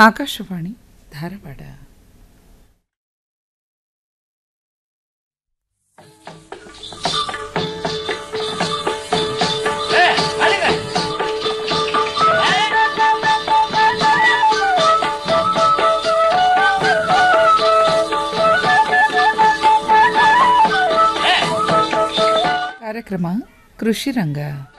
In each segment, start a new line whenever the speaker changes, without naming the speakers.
ಆಕಾಶವಾಣಿ ಧಾರವಾಡ ಕಾರ್ಯಕ್ರಮ ಕೃಷಿ ರಂಗ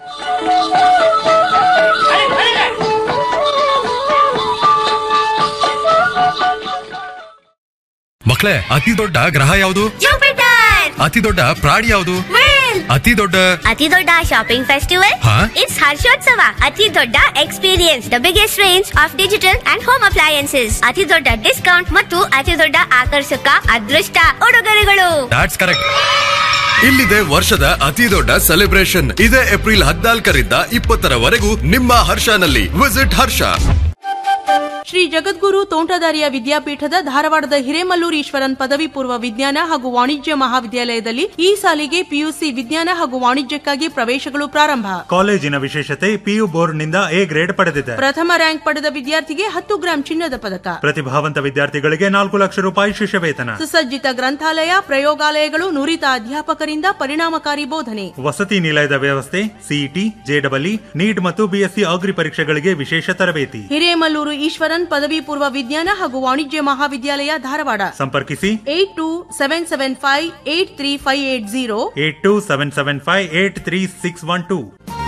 ಮಕ್ಕಳೇ ಅತಿ ದೊಡ್ಡ ಗ್ರಹ ಯಾವುದು
ಜುಪಿಟರ್
ಅತಿ ದೊಡ್ಡ ಪ್ರಾಣಿ ಯಾವುದು ಅತಿ ದೊಡ್ಡ
ಅತಿ ದೊಡ್ಡ ಶಾಪಿಂಗ್ ಫೆಸ್ಟಿವಲ್
ಹಾ?
ಇಟ್ಸ್ ಹರ್ಷೋತ್ಸವ ಅತಿ ದೊಡ್ಡ experience the biggest range of digital and home appliances ಅತಿ ದೊಡ್ಡ ಡಿಸ್ಕೌಂಟ್ ಮತ್ತು ಅತಿ ದೊಡ್ಡ ಆಕರ್ಷಕ ಅದೃಷ್ಟ ಉಡುಗೊರೆಗಳು
ದಾಟ್ಸ್ ಕರೆಕ್ಟ್ ಇಲ್ಲಿದೆ ವರ್ಷದ ಅತಿ ದೊಡ್ಡ ಸೆಲೆಬ್ರೇಷನ್ ಇದೇ ಏಪ್ರಿಲ್ ಹದಿನಾಲ್ಕರಿಂದ ಇಪ್ಪತ್ತರವರೆಗೂ ನಿಮ್ಮ ಹರ್ಷನಲ್ಲಿ ವಿಸಿಟ್ ಹರ್ಷ
ಶ್ರೀ ಜಗದ್ಗುರು ತೋಂಟದಾರ್ಯ ವಿದ್ಯಾಪೀಠದ ಧಾರವಾಡದ ಹಿರೇಮಲ್ಲೂರು ಈಶ್ವರನ್ ಪದವಿ ಪೂರ್ವ ವಿಜ್ಞಾನ ಹಾಗೂ ವಾಣಿಜ್ಯ ಮಹಾವಿದ್ಯಾಲಯದಲ್ಲಿ ಈ ಸಾಲಿಗೆ ಪಿಯುಸಿ ವಿಜ್ಞಾನ ಹಾಗೂ ವಾಣಿಜ್ಯಕ್ಕಾಗಿ ಪ್ರವೇಶಗಳು ಪ್ರಾರಂಭ
ಕಾಲೇಜಿನ ವಿಶೇಷತೆ ಪಿಯು ಬೋರ್ಡ್ನಿಂದ ಎ ಗ್ರೇಡ್ ಪಡೆದಿದೆ
ಪ್ರಥಮ ರ್ಯಾಂಕ್ ಪಡೆದ ವಿದ್ಯಾರ್ಥಿಗೆ ಹತ್ತು ಗ್ರಾಂ ಚಿನ್ನದ ಪದಕ
ಪ್ರತಿಭಾವಂತ ವಿದ್ಯಾರ್ಥಿಗಳಿಗೆ ನಾಲ್ಕು ಲಕ್ಷ ರೂಪಾಯಿ ಶಿಷ್ಯ ವೇತನ
ಸುಸಜ್ಜಿತ ಗ್ರಂಥಾಲಯ ಪ್ರಯೋಗಾಲಯಗಳು ನುರಿತ ಅಧ್ಯಾಪಕರಿಂದ ಪರಿಣಾಮಕಾರಿ ಬೋಧನೆ
ವಸತಿ ನಿಲಯದ ವ್ಯವಸ್ಥೆ ಸಿಇಟಿ ಜೆಡಬ್ಲ್ಇ ನೀಟ್ ಮತ್ತು ಬಿಎಸ್ಸಿ ಅಗ್ರಿ ಪರೀಕ್ಷೆಗಳಿಗೆ ವಿಶೇಷ ತರಬೇತಿ
ಹಿರೇಮಲ್ಲೂರು ಈಶ್ವರನ್ ಪದವಿ ಪೂರ್ವ ವಿಜ್ಞಾನ ಹಾಗೂ ವಾಣಿಜ್ಯ ಮಹಾವಿದ್ಯಾಲಯ ಧಾರವಾಡ
ಸಂಪರ್ಕಿಸಿ
eight two seven seven five eight three five eight zero
eight two seven seven five eight three six one two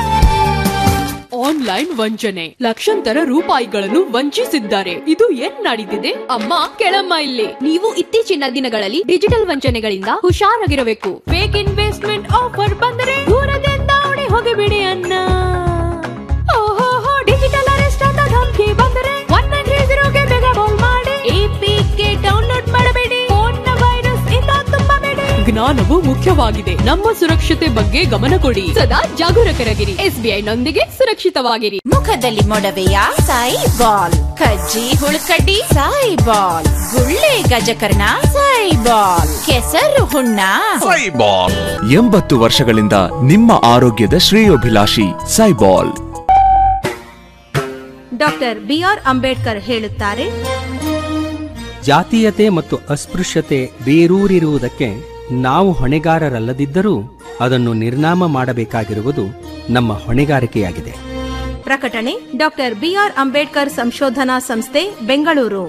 online ವಂಚನೆ ಲಕ್ಷಾಂತರ ರೂಪಾಯಿಗಳನ್ನು ವಂಚಿಸಿದ್ದಾರೆ ಇದು ಏನ್ ನಡೀತಿದೆ ಅಮ್ಮ ಕೆಳಮ್ಮ ಇಲ್ಲಿ ನೀವು ಇತ್ತೀಚಿನ ದಿನಗಳಲ್ಲಿ ಡಿಜಿಟಲ್ ವಂಚನೆಗಳಿಂದ ಹುಷಾರಾಗಿರಬೇಕು ಫೇಕ್ ಇನ್ವೆಸ್ಟ್ಮೆಂಟ್ ಆಫರ್ ಬಂದರೆ ದೂರದಿಂದ ಓಡಿ ಹೋಗಿಬಿಡಿ ಅನ್ನ ಓಹೋ ಡಿಜಿಟಲ್ ಅರೆಸ್ಟ್ ಅಂತ ಧಮಕಿ ಬಂದರೆ ಒನ್ ನೈನ್ ತ್ರೀ ಜೀರೋಗೆ ಬೇಗ ಕಾಲ್ ಮಾಡಿ ಎಪಿಕೆ ಡೌನ್ಲೋಡ್ ಮಾಡಬೇಡಿ ಫೋನ್ ವೈರಸ್ ಇಂದ ತುಂಬಬೇಡಿ ಜ್ಞಾನವು ಮುಖ್ಯವಾಗಿದೆ ನಮ್ಮ ಸುರಕ್ಷತೆ ಬಗ್ಗೆ ಗಮನ ಕೊಡಿ ಸದಾ ಜಾಗರೂಕರಾಗಿರಿ ಎಸ್ಬಿಐ ನೊಂದಿಗೆ ಸುರಕ್ಷಿತವಾಗಿರಿ
ಮುಖದಲ್ಲಿ ಮೊಡವೆಯ ಸಾಯಿ ಬಾಲ್ ಕಜ್ಜಿ ಹುಳುಕಡ್ಡಿ ಸಾಯಿ ಬಾಲ್ ಗುಳ್ಳೆ ಗಜಕರ್ಣ ಸಾಯಿ ಬಾಲ್ ಕೆಸರು ಹುಣ್ಣ
ಎಂಬತ್ತು ವರ್ಷಗಳಿಂದ ನಿಮ್ಮ ಆರೋಗ್ಯದ ಶ್ರೇಯೋಭಿಲಾಷಿ ಸೈಬಾಲ್
ಡಾಕ್ಟರ್ ಬಿಆರ್ ಅಂಬೇಡ್ಕರ್ ಹೇಳುತ್ತಾರೆ
ಜಾತೀಯತೆ ಮತ್ತು ಅಸ್ಪೃಶ್ಯತೆ ಬೇರೂರಿರುವುದಕ್ಕೆ ನಾವು ಹೊಣೆಗಾರರಲ್ಲದಿದ್ದರೂ ಅದನ್ನು ನಿರ್ನಾಮ ಮಾಡಬೇಕಾಗಿರುವುದು ನಮ್ಮ ಹೊಣೆಗಾರಿಕೆಯಾಗಿದೆ
ಪ್ರಕಟಣೆ ಡಾಕ್ಟರ್ ಬಿಆರ್ ಅಂಬೇಡ್ಕರ್ ಸಂಶೋಧನಾ ಸಂಸ್ಥೆ ಬೆಂಗಳೂರು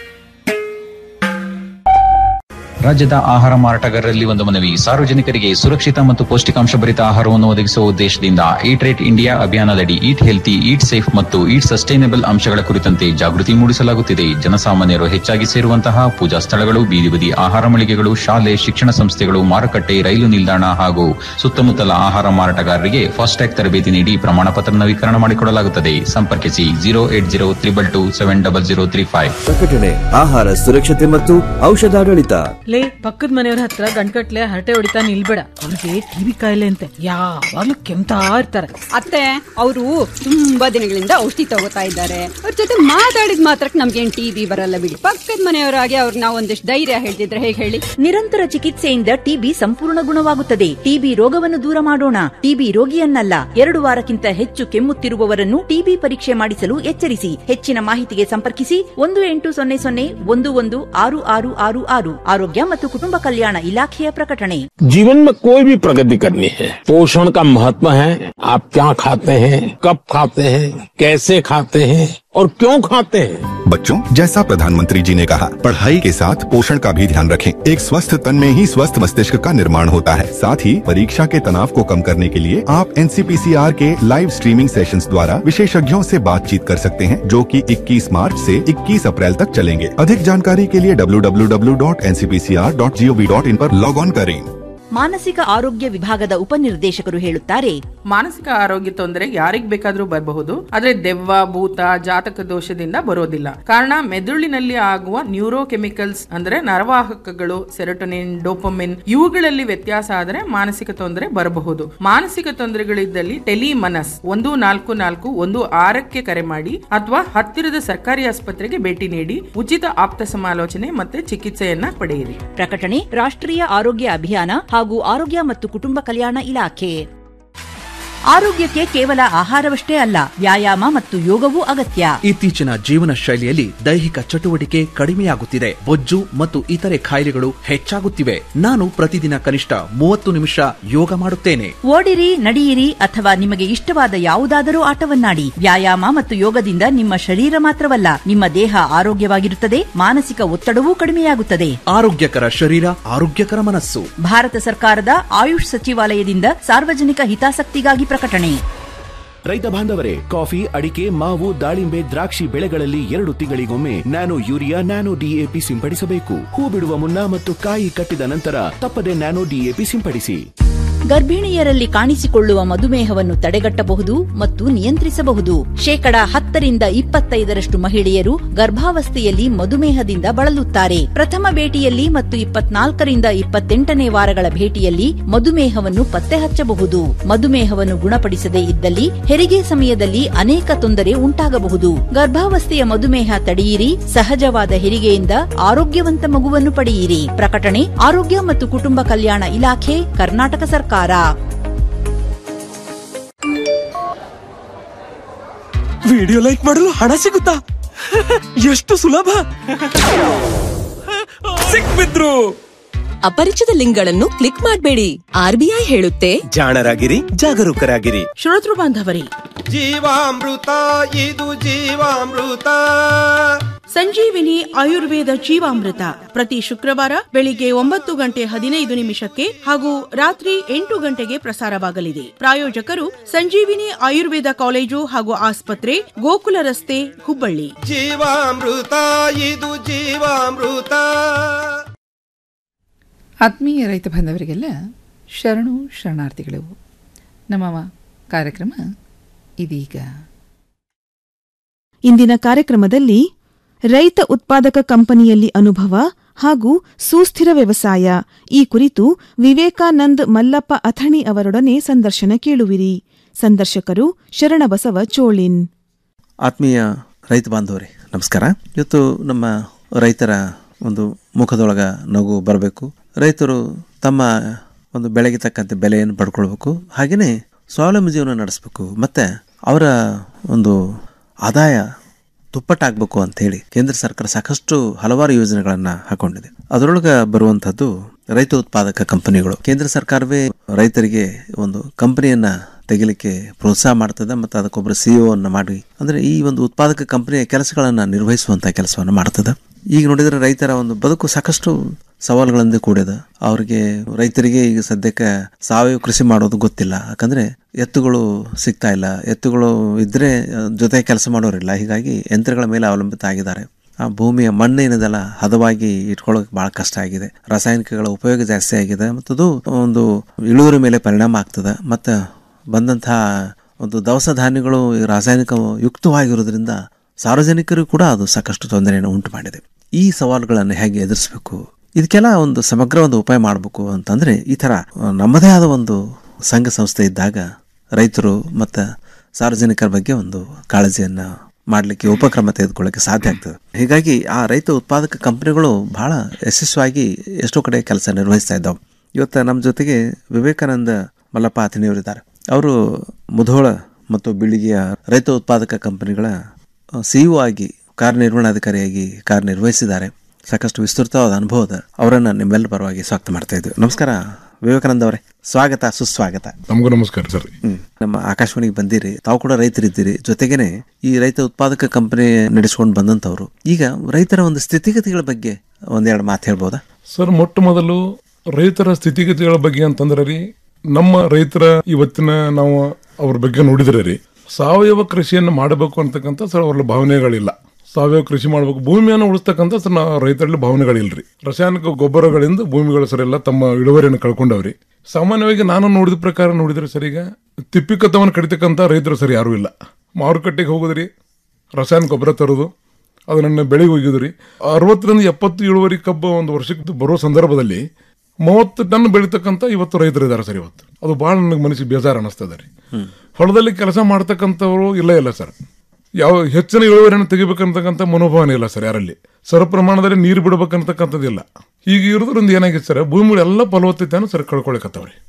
ರಾಜ್ಯದ ಆಹಾರ ಮಾರಾಟಗಾರರಲ್ಲಿ ಒಂದು ಮನವಿ ಸಾರ್ವಜನಿಕರಿಗೆ ಸುರಕ್ಷಿತ ಮತ್ತು ಪೌಷ್ಟಿಕಾಂಶ ಭರಿತ ಆಹಾರವನ್ನು ಒದಗಿಸುವ ಉದ್ದೇಶದಿಂದ ಈಟ್ ರೇಟ್ ಇಂಡಿಯಾ ಅಭಿಯಾನದಡಿ ಈಟ್ ಹೆಲ್ತಿ ಈಟ್ ಸೇಫ್ ಮತ್ತು ಈಟ್ ಸಸ್ಟೈನಬಲ್ ಅಂಶಗಳ ಕುರಿತಂತೆ ಜಾಗೃತಿ ಮೂಡಿಸಲಾಗುತ್ತಿದೆ ಜನಸಾಮಾನ್ಯರು ಹೆಚ್ಚಾಗಿ ಸೇರುವಂತಹ ಪೂಜಾ ಸ್ಥಳಗಳು ಬೀದಿ ಬದಿ ಆಹಾರ ಮಳಿಗೆಗಳು ಶಾಲೆ ಶಿಕ್ಷಣ ಸಂಸ್ಥೆಗಳು ಮಾರುಕಟ್ಟೆ ರೈಲು ನಿಲ್ದಾಣ ಹಾಗೂ ಸುತ್ತಮುತ್ತಲ ಆಹಾರ ಮಾರಾಟಗಾರರಿಗೆ ಫಾಸ್ಟ್ಯಾಗ್ ತರಬೇತಿ ನೀಡಿ ಪ್ರಮಾಣ ಪತ್ರ ನವೀಕರಣ ಮಾಡಿಕೊಡಲಾಗುತ್ತದೆ ಸಂಪರ್ಕಿಸಿ zero eight zero triple two seven double zero three five
ಪ್ರಕಟಣೆ ಆಹಾರ ಸುರಕ್ಷತೆ ಮತ್ತು ಔಷಧಾಡಳಿತ
ಲೇ ಪಕ್ಕದ ಮನೆಯವ್ರ ಹತ್ರ ಗಂಟ್ಕಟ್ಲೆ ಹರಟೆ ಹೊಡಿತಾ ನಿಲ್ಬೇಡ ಅವ್ರಿಗೆ ಟಿವಿ ಕಾಯಿಲೆ ಅಂತೆ ಯಾವಾಗ್ಲೂ ಕೆಮ್ತಾ ಇರ್ತಾರೆ
ಅತ್ತೆ ಅವರು ತುಂಬಾ ದಿನಗಳಿಂದ ಔಷಧಿ ತಗೋತಾ ಇದ್ದಾರೆ ಅವ್ರ ಜೊತೆ ಮಾತಾಡಿದ ಮಾತ್ರಕ್ಕೆ ನಮ್ಗೇನ್ ಟಿವಿ ಬರಲ್ಲ ಬಿಡಿ ಪಕ್ಕದ ಮನೆಯವರಾಗಿ ಅವ್ರಿಗೆ ನಾವು ಒಂದಿಷ್ಟು ಧೈರ್ಯ ಹೇಳ್ತಿದ್ರೆ ಹೇಗೆ ಹೇಳಿ
ನಿರಂತರ ಚಿಕಿತ್ಸೆಯಿಂದ ಟಿಬಿ ಸಂಪೂರ್ಣ ಗುಣವಾಗುತ್ತದೆ ಟಿಬಿ ರೋಗವನ್ನು ದೂರ ಮಾಡೋಣ ಟಿಬಿ ರೋಗಿಯನ್ನಲ್ಲ ಎರಡು ವಾರಕ್ಕಿಂತ ಹೆಚ್ಚು ಕೆಮ್ಮುತ್ತಿರುವವರನ್ನು ಟಿಬಿ ಪರೀಕ್ಷೆ ಮಾಡಿಸಲು ಎಚ್ಚರಿಸಿ ಹೆಚ್ಚಿನ ಮಾಹಿತಿಗೆ ಸಂಪರ್ಕಿಸಿ ಒಂದು ಎಂಟು ಸೊನ್ನೆ ಸೊನ್ನೆ ಒಂದು ಒಂದು ಆರು ಆರು ಆರು ಆರು ಆರೋಗ್ಯ ಮತ್ತು ಕುಟುಂಬ ಕಲ್ಯಾಣ ಇಲಾಖೆಯ ಪ್ರಕಟಣೆ
जीवन में कोई भी प्रगति करनी है पोषण का महत्व है आप क्या खाते हैं कब खाते हैं कैसे खाते हैं और क्यों खाते हैं
बच्चों जैसा प्रधानमंत्री जी ने कहा पढ़ाई के साथ पोषण का भी ध्यान रखें एक स्वस्थ तन में ही स्वस्थ मस्तिष्क का निर्माण होता है साथ ही परीक्षा के तनाव को कम करने के लिए आप एनसीपीसीआर के लाइव स्ट्रीमिंग सेशंस द्वारा विशेषज्ञों से बातचीत कर सकते हैं जो कि 21 मार्च से 21 अप्रैल तक चलेंगे अधिक जानकारी के लिए www.ncpcr.gov.in पर लॉग ऑन करें
ಮಾನಸಿಕ ಆರೋಗ್ಯ ವಿಭಾಗದ ಉಪನಿರ್ದೇಶಕರು ಹೇಳುತ್ತಾರೆ
ಮಾನಸಿಕ ಆರೋಗ್ಯ ತೊಂದರೆ ಯಾರಿಗ್ ಬೇಕಾದ್ರೂ ಬರಬಹುದು ಆದ್ರೆ ದೆವ್ವ ಭೂತ ಜಾತಕ ದೋಷದಿಂದ ಬರೋದಿಲ್ಲ ಕಾರಣ ಮೆದುಳಿನಲ್ಲಿ ಆಗುವ ನ್ಯೂರೋ ಕೆಮಿಕಲ್ಸ್ ಅಂದ್ರೆ ನರವಾಹಕಗಳು ಸೆರೋಟೊನಿನ್ ಡೋಪಮಿನ್ ಇವುಗಳಲ್ಲಿ ವ್ಯತ್ಯಾಸ ಆದರೆ ಮಾನಸಿಕ ತೊಂದರೆ ಬರಬಹುದು ಮಾನಸಿಕ ತೊಂದರೆಗಳಿದ್ದಲ್ಲಿ ಟೆಲಿಮನಸ್ ಒಂದು ನಾಲ್ಕು ನಾಲ್ಕು ಒಂದು ಆರಕ್ಕೆ ಕರೆ ಮಾಡಿ ಅಥವಾ ಹತ್ತಿರದ ಸರ್ಕಾರಿ ಆಸ್ಪತ್ರೆಗೆ ಭೇಟಿ ನೀಡಿ ಉಚಿತ ಆಪ್ತ ಸಮಾಲೋಚನೆ ಮತ್ತೆ ಚಿಕಿತ್ಸೆಯನ್ನ ಪಡೆಯಿರಿ
ಪ್ರಕಟಣೆ ರಾಷ್ಟ್ರೀಯ ಆರೋಗ್ಯ ಅಭಿಯಾನ ಹಾಗೂ ಆರೋಗ್ಯ ಮತ್ತು ಕುಟುಂಬ ಕಲ್ಯಾಣ ಇಲಾಖೆ ಆರೋಗ್ಯಕ್ಕೆ ಕೇವಲ ಆಹಾರವಷ್ಟೇ ಅಲ್ಲ ವ್ಯಾಯಾಮ ಮತ್ತು ಯೋಗವೂ ಅಗತ್ಯ
ಇತ್ತೀಚಿನ ಜೀವನ ಶೈಲಿಯಲ್ಲಿ ದೈಹಿಕ ಚಟುವಟಿಕೆ ಕಡಿಮೆಯಾಗುತ್ತಿದೆ ಬೊಜ್ಜು ಮತ್ತು ಇತರೆ ಕಾಯಿಲೆಗಳು ಹೆಚ್ಚಾಗುತ್ತಿವೆ ನಾನು ಪ್ರತಿದಿನ ಕನಿಷ್ಠ ಮೂವತ್ತು ನಿಮಿಷ ಯೋಗ ಮಾಡುತ್ತೇನೆ
ಓಡಿರಿ ನಡೆಯಿರಿ ಅಥವಾ ನಿಮಗೆ ಇಷ್ಟವಾದ ಯಾವುದಾದರೂ ಆಟವನ್ನಾಡಿ ವ್ಯಾಯಾಮ ಮತ್ತು ಯೋಗದಿಂದ ನಿಮ್ಮ ಶರೀರ ಮಾತ್ರವಲ್ಲ ನಿಮ್ಮ ದೇಹ ಆರೋಗ್ಯವಾಗಿರುತ್ತದೆ ಮಾನಸಿಕ ಒತ್ತಡವೂ ಕಡಿಮೆಯಾಗುತ್ತದೆ
ಆರೋಗ್ಯಕರ ಶರೀರ ಆರೋಗ್ಯಕರ ಮನಸ್ಸು
ಭಾರತ ಸರ್ಕಾರದ ಆಯುಷ್ ಸಚಿವಾಲಯದಿಂದ ಸಾರ್ವಜನಿಕ ಹಿತಾಸಕ್ತಿಗಾಗಿ ಪ್ರಕಟಣೆ
ರೈತ ಬಾಂಧವರೇ ಕಾಫಿ ಅಡಿಕೆ ಮಾವು ದಾಳಿಂಬೆ ದ್ರಾಕ್ಷಿ ಬೆಳೆಗಳಲ್ಲಿ ಎರಡು ತಿಂಗಳಿಗೊಮ್ಮೆ ನ್ಯಾನೋ ಯೂರಿಯಾ ನ್ಯಾನೋ ಡಿಎಪಿ ಸಿಂಪಡಿಸಬೇಕು ಹೂ ಬಿಡುವ ಮುನ್ನ ಮತ್ತು ಕಾಯಿ ಕಟ್ಟಿದ ನಂತರ ತಪ್ಪದೆ ನ್ಯಾನೋ ಡಿಎಪಿ ಸಿಂಪಡಿಸಿ
ಗರ್ಭಿಣಿಯರಲ್ಲಿ ಕಾಣಿಸಿಕೊಳ್ಳುವ ಮಧುಮೇಹವನ್ನು ತಡೆಗಟ್ಟಬಹುದು ಮತ್ತು ನಿಯಂತ್ರಿಸಬಹುದು ಶೇಕಡ ಹತ್ತರಿಂದ ಇಪ್ಪತ್ತೈದರಷ್ಟು ಮಹಿಳೆಯರು ಗರ್ಭಾವಸ್ಥೆಯಲ್ಲಿ ಮಧುಮೇಹದಿಂದ ಬಳಲುತ್ತಾರೆ ಪ್ರಥಮ ಭೇಟಿಯಲ್ಲಿ ಮತ್ತು ಇಪ್ಪತ್ನಾಲ್ಕರಿಂದ ಇಪ್ಪತ್ತೆಂಟನೇ ವಾರಗಳ ಭೇಟಿಯಲ್ಲಿ ಮಧುಮೇಹವನ್ನು ಪತ್ತೆ ಹಚ್ಚಬಹುದು ಮಧುಮೇಹವನ್ನು ಗುಣಪಡಿಸದೇ ಇದ್ದಲ್ಲಿ ಹೆರಿಗೆ ಸಮಯದಲ್ಲಿ ಅನೇಕ ತೊಂದರೆ ಉಂಟಾಗಬಹುದು ಗರ್ಭಾವಸ್ಥೆಯ ಮಧುಮೇಹ ತಡೆಯಿರಿ ಸಹಜವಾದ ಹೆರಿಗೆಯಿಂದ ಆರೋಗ್ಯವಂತ ಮಗುವನ್ನು ಪಡೆಯಿರಿ ಪ್ರಕಟಣೆ ಆರೋಗ್ಯ ಮತ್ತು ಕುಟುಂಬ ಕಲ್ಯಾಣ ಇಲಾಖೆ ಕರ್ನಾಟಕ ಸರ್ಕಾರ
ವಿಡಿಯೋ ಲೈಕ್ ಮಾಡಲು ಹಣ ಸಿಗುತ್ತಾ ಎಷ್ಟು ಸುಲಭ ಸಿಕ್ಬಿದ್ರು
ಅಪರಿಚಿತ ಲಿಂಕ್ಗಳನ್ನು ಕ್ಲಿಕ್ ಮಾಡಬೇಡಿ ಆರ್ಬಿಐ ಹೇಳುತ್ತೆ
ಜಾಣರಾಗಿರಿ ಜಾಗರೂಕರಾಗಿರಿ
ಶ್ರೋತೃ ಬಾಂಧವರೇ
ಜೀವಾಮೃತ ಇದು ಜೀವಾಮೃತ
ಸಂಜೀವಿನಿ ಆಯುರ್ವೇದ ಜೀವಾಮೃತ ಪ್ರತಿ ಶುಕ್ರವಾರ ಬೆಳಿಗ್ಗೆ ಒಂಬತ್ತು ಗಂಟೆ ಹದಿನೈದು ನಿಮಿಷಕ್ಕೆ ಹಾಗೂ ರಾತ್ರಿ ಎಂಟು ಗಂಟೆಗೆ ಪ್ರಸಾರವಾಗಲಿದೆ ಪ್ರಾಯೋಜಕರು ಸಂಜೀವಿನಿ ಆಯುರ್ವೇದ ಕಾಲೇಜು ಹಾಗೂ ಆಸ್ಪತ್ರೆ ಗೋಕುಲ ರಸ್ತೆ ಹುಬ್ಬಳ್ಳಿ
ಜೀವಾಮೃತ ಇದು ಜೀವಾಮೃತ
ಆತ್ಮೀಯ ರೈತ ಬಾಂಧವರಿಗೆಲ್ಲ ಶರಣು ಶರಣಾರ್ಥಿಗಳು ನಮ್ಮ ಕಾರ್ಯಕ್ರಮ ಇದೀಗ
ಇಂದಿನ ಕಾರ್ಯಕ್ರಮದಲ್ಲಿ ರೈತ ಉತ್ಪಾದಕ ಕಂಪನಿಯಲ್ಲಿ ಅನುಭವ ಹಾಗೂ ಸುಸ್ಥಿರ ವ್ಯವಸಾಯ ಈ ಕುರಿತು ವಿವೇಕಾನಂದ್ ಮಲ್ಲಪ್ಪ ಅಥಣಿ ಅವರೊಡನೆ ಸಂದರ್ಶನ ಕೇಳುವಿರಿ ಸಂದರ್ಶಕರು ಶರಣಬಸವ ಚೋಳಿನ್
ಆತ್ಮೀಯ ರೈತ ಬಾಂಧವರೇ ನಮಸ್ಕಾರ ಇವತ್ತು ನಮ್ಮ ರೈತರ ಒಂದು ಮುಖದೊಳಗ ನಗು ಬರಬೇಕು ರೈತರು ತಮ್ಮ ಒಂದು ಬೆಳೆಗೆ ತಕ್ಕಂತೆ ಬೆಲೆಯನ್ನು ಪಡ್ಕೊಳ್ಬೇಕು ಹಾಗೆಯೇ ಸ್ವಾವಲಂಬಿ ಜೀವನ ನಡೆಸಬೇಕು ಮತ್ತು ಅವರ ಒಂದು ಆದಾಯ ದುಪ್ಪಟ್ಟಾಗಬೇಕು ಅಂತೇಳಿ ಕೇಂದ್ರ ಸರ್ಕಾರ ಸಾಕಷ್ಟು ಹಲವಾರು ಯೋಜನೆಗಳನ್ನು ಹಾಕೊಂಡಿದೆ ಅದರೊಳಗೆ ಬರುವಂಥದ್ದು ರೈತ ಉತ್ಪಾದಕ ಕಂಪನಿಗಳು ಕೇಂದ್ರ ಸರ್ಕಾರವೇ ರೈತರಿಗೆ ಒಂದು ಕಂಪನಿಯನ್ನ ತೆಗಿಲಿಕ್ಕೆ ಪ್ರೋತ್ಸಾಹ ಮಾಡ್ತದೆ ಮತ್ತು ಅದಕ್ಕೊಬ್ಬರು ಸಿ ಅನ್ನು ಮಾಡಿ ಅಂದರೆ ಈ ಒಂದು ಉತ್ಪಾದಕ ಕಂಪನಿಯ ಕೆಲಸಗಳನ್ನು ನಿರ್ವಹಿಸುವಂಥ ಕೆಲಸವನ್ನು ಮಾಡ್ತದೆ ಈಗ ನೋಡಿದರೆ ರೈತರ ಒಂದು ಬದುಕು ಸಾಕಷ್ಟು ಸವಾಲುಗಳಿಂದ ಕೂಡಿದೆ ಅವ್ರಿಗೆ ರೈತರಿಗೆ ಈಗ ಸದ್ಯಕ್ಕೆ ಸಾವಯವ ಕೃಷಿ ಮಾಡೋದು ಗೊತ್ತಿಲ್ಲ ಯಾಕಂದರೆ ಎತ್ತುಗಳು ಸಿಗ್ತಾ ಇಲ್ಲ ಎತ್ತುಗಳು ಇದ್ದರೆ ಜೊತೆ ಕೆಲಸ ಮಾಡೋರಿಲ್ಲ ಹೀಗಾಗಿ ಯಂತ್ರಗಳ ಮೇಲೆ ಅವಲಂಬಿತ ಆಗಿದ್ದಾರೆ ಆ ಭೂಮಿಯ ಮಣ್ಣು ಏನಿದೆಲ್ಲ ಹದವಾಗಿ ಇಟ್ಕೊಳ್ಳೋಕೆ ಭಾಳ ಕಷ್ಟ ಆಗಿದೆ ರಾಸಾಯನಿಕಗಳ ಉಪಯೋಗ ಜಾಸ್ತಿ ಆಗಿದೆ ಮತ್ತು ಅದು ಒಂದು ಇಳುವರಿ ಮೇಲೆ ಪರಿಣಾಮ ಆಗ್ತದೆ ಮತ್ತು ಬಂದಂತಹ ಒಂದು ದವಸ ಧಾನ್ಯಗಳು ಈ ರಾಸಾಯನಿಕ ಯುಕ್ತವಾಗಿರೋದ್ರಿಂದ ಸಾರ್ವಜನಿಕರಿಗೂ ಕೂಡ ಅದು ಸಾಕಷ್ಟು ತೊಂದರೆಯನ್ನು ಉಂಟು ಮಾಡಿದೆ ಈ ಸವಾಲುಗಳನ್ನು ಹೇಗೆ ಎದುರಿಸಬೇಕು ಇದಕ್ಕೆಲ್ಲ ಒಂದು ಸಮಗ್ರ ಒಂದು ಉಪಾಯ ಮಾಡಬೇಕು ಅಂತಂದರೆ ಈ ಥರ ನಮ್ಮದೇ ಆದ ಒಂದು ಸಂಘ ಸಂಸ್ಥೆ ಇದ್ದಾಗ ರೈತರು ಮತ್ತು ಸಾರ್ವಜನಿಕರ ಬಗ್ಗೆ ಒಂದು ಕಾಳಜಿಯನ್ನು ಮಾಡಲಿಕ್ಕೆ ಉಪಕ್ರಮ ತೆಗೆದುಕೊಳ್ಳಕ್ಕೆ ಸಾಧ್ಯ ಆಗ್ತದೆ ಹೀಗಾಗಿ ಆ ರೈತ ಉತ್ಪಾದಕ ಕಂಪನಿಗಳು ಬಹಳ ಯಶಸ್ವಿಯಾಗಿ ಎಷ್ಟೋ ಕಡೆ ಕೆಲಸ ನಿರ್ವಹಿಸ್ತಾ ಇದ್ದಾವೆ ಇವತ್ತು ನಮ್ಮ ಜೊತೆಗೆ ವಿವೇಕಾನಂದ ಮಲ್ಲಪ್ಪ ಆತನಿಯವರಿದ್ದಾರೆ ಅವರು ಮುಧೋಳ ಮತ್ತು ಬಿಳಿಗೆಯ ರೈತ ಉತ್ಪಾದಕ ಕಂಪನಿಗಳ ಸಿಇಒ ಆಗಿ ಕಾರ್ಯನಿರ್ವಹಣಾಧಿಕಾರಿಯಾಗಿ ಕಾರ್ಯನಿರ್ವಹಿಸಿದ್ದಾರೆ ಸಾಕಷ್ಟು ವಿಸ್ತೃತವಾದ ಅನುಭವದ ಅವರನ್ನು ನಿಮ್ಮೆಲ್ಲ ಪರವಾಗಿ ಸ್ವಾಗತ ಮಾಡ್ತಾ ಇದ್ದೀವಿ ನಮಸ್ಕಾರ ವಿವೇಕಾನಂದ ಅವರೇ ಸ್ವಾಗತ ಸುಸ್ವಾಗತ
ನಮಗೂ ನಮಸ್ಕಾರ ಸರ್
ಹ್ಮ್. ನಮ್ಮ ಆಕಾಶವಾಣಿಗೆ ಬಂದಿರಿ ತಾವು ಕೂಡ ರೈತರಿದ್ದೀರಿ ಜೊತೆಗೇನೆ ಈ ರೈತ ಉತ್ಪಾದಕ ಕಂಪನಿ ನಡೆಸ್ಕೊಂಡು ಬಂದಂಥವ್ರು ಈಗ ರೈತರ ಒಂದು ಸ್ಥಿತಿಗತಿಗಳ ಬಗ್ಗೆ ಒಂದೆರಡು ಮಾತು ಹೇಳ್ಬೋದಾ
ಸರ್ ಮೊಟ್ಟ ಮೊದಲು ರೈತರ ಸ್ಥಿತಿಗತಿಗಳ ಬಗ್ಗೆ ಅಂತಂದ್ರೆ ರೀ ನಮ್ಮ ರೈತರ ಇವತ್ತಿನ ನಾವು ಅವ್ರ ಬಗ್ಗೆ ನೋಡಿದ್ರೆ ರೀ ಸಾವಯವ ಕೃಷಿಯನ್ನು ಮಾಡಬೇಕು ಅಂತಕ್ಕಂಥ ಸರ್ ಅವ್ರ ಭಾವನೆಗಳಿಲ್ಲ ಸಾವಯವ ಕೃಷಿ ಮಾಡಬೇಕು ಭೂಮಿಯನ್ನು ಉಳಿಸ್ತಕ್ಕಂಥ ಸರ್ ನಾವು ರೈತರಲ್ಲಿ ಭಾವನೆಗಳಿಲ್ರಿ ರಾಸಾಯನಿಕ ಗೊಬ್ಬರಗಳಿಂದ ಭೂಮಿಗಳು ಸರ್ ಎಲ್ಲ ತಮ್ಮ ಇಳುವರಿಯನ್ನು ಕಳ್ಕೊಂಡವ್ರಿ ಸಾಮಾನ್ಯವಾಗಿ ನಾನು ನೋಡಿದ ಪ್ರಕಾರ ನೋಡಿದ್ರೆ ಸರ್ ಈಗ ತಿಪ್ಪಿಕತ್ತವನ್ನು ಕಡಿತಕ್ಕಂಥ ರೈತರು ಸರ್ ಯಾರೂ ಇಲ್ಲ ಮಾರುಕಟ್ಟೆಗೆ ಹೋಗೋದ್ರಿ ರಾಸಾಯನಿಕ ಗೊಬ್ಬರ ತರೋದು ಅದನ್ನ ಬೆಳೆಗೆ ಒಯ್ಯೋದ್ರಿ ಅರವತ್ತರಿಂದ ಎಪ್ಪತ್ತು ಇಳುವರಿ ಕಬ್ಬು ಒಂದು ವರ್ಷಕ್ಕೆ ಬರೋ ಸಂದರ್ಭದಲ್ಲಿ ಮೂವತ್ತು ಟನ್ ಬೆಳೀತಕ್ಕಂಥ ಇವತ್ತು ರೈತರು ಇದ್ದಾರೆ ಸರ್ ಇವತ್ತು ಅದು ಭಾಳ ನನಗೆ ಮನಸ್ಸಿಗೆ ಬೇಜಾರು ಅನ್ನಿಸ್ತದೆ ರೀ ಹೊಲದಲ್ಲಿ ಕೆಲಸ ಮಾಡ್ತಕ್ಕಂಥವ್ರು ಇಲ್ಲ ಇಲ್ಲ ಸರ್ ಯಾವ ಹೆಚ್ಚಿನ ಇಳುವರಿಯನ್ನು ತೆಗಿಬೇಕಂತಕ್ಕಂಥ ಮನೋಭಾವನೆ ಇಲ್ಲ ಸರ್ ಯಾರಲ್ಲಿ ಸರ ಪ್ರಮಾಣದಲ್ಲಿ ನೀರು ಬಿಡಬೇಕಂತಕ್ಕಂಥದ್ದಿಲ್ಲ ಈಗ ಇರೋದ್ರಿಂದ ಏನಾಗಿದೆ ಸರ್ ಭೂಮಿಗಳು ಎಲ್ಲ ಫಲವತ್ತತೆಯನ್ನು ಸರ್ ಕಳ್ಕೊಳಕತ್ತವ್ರಿ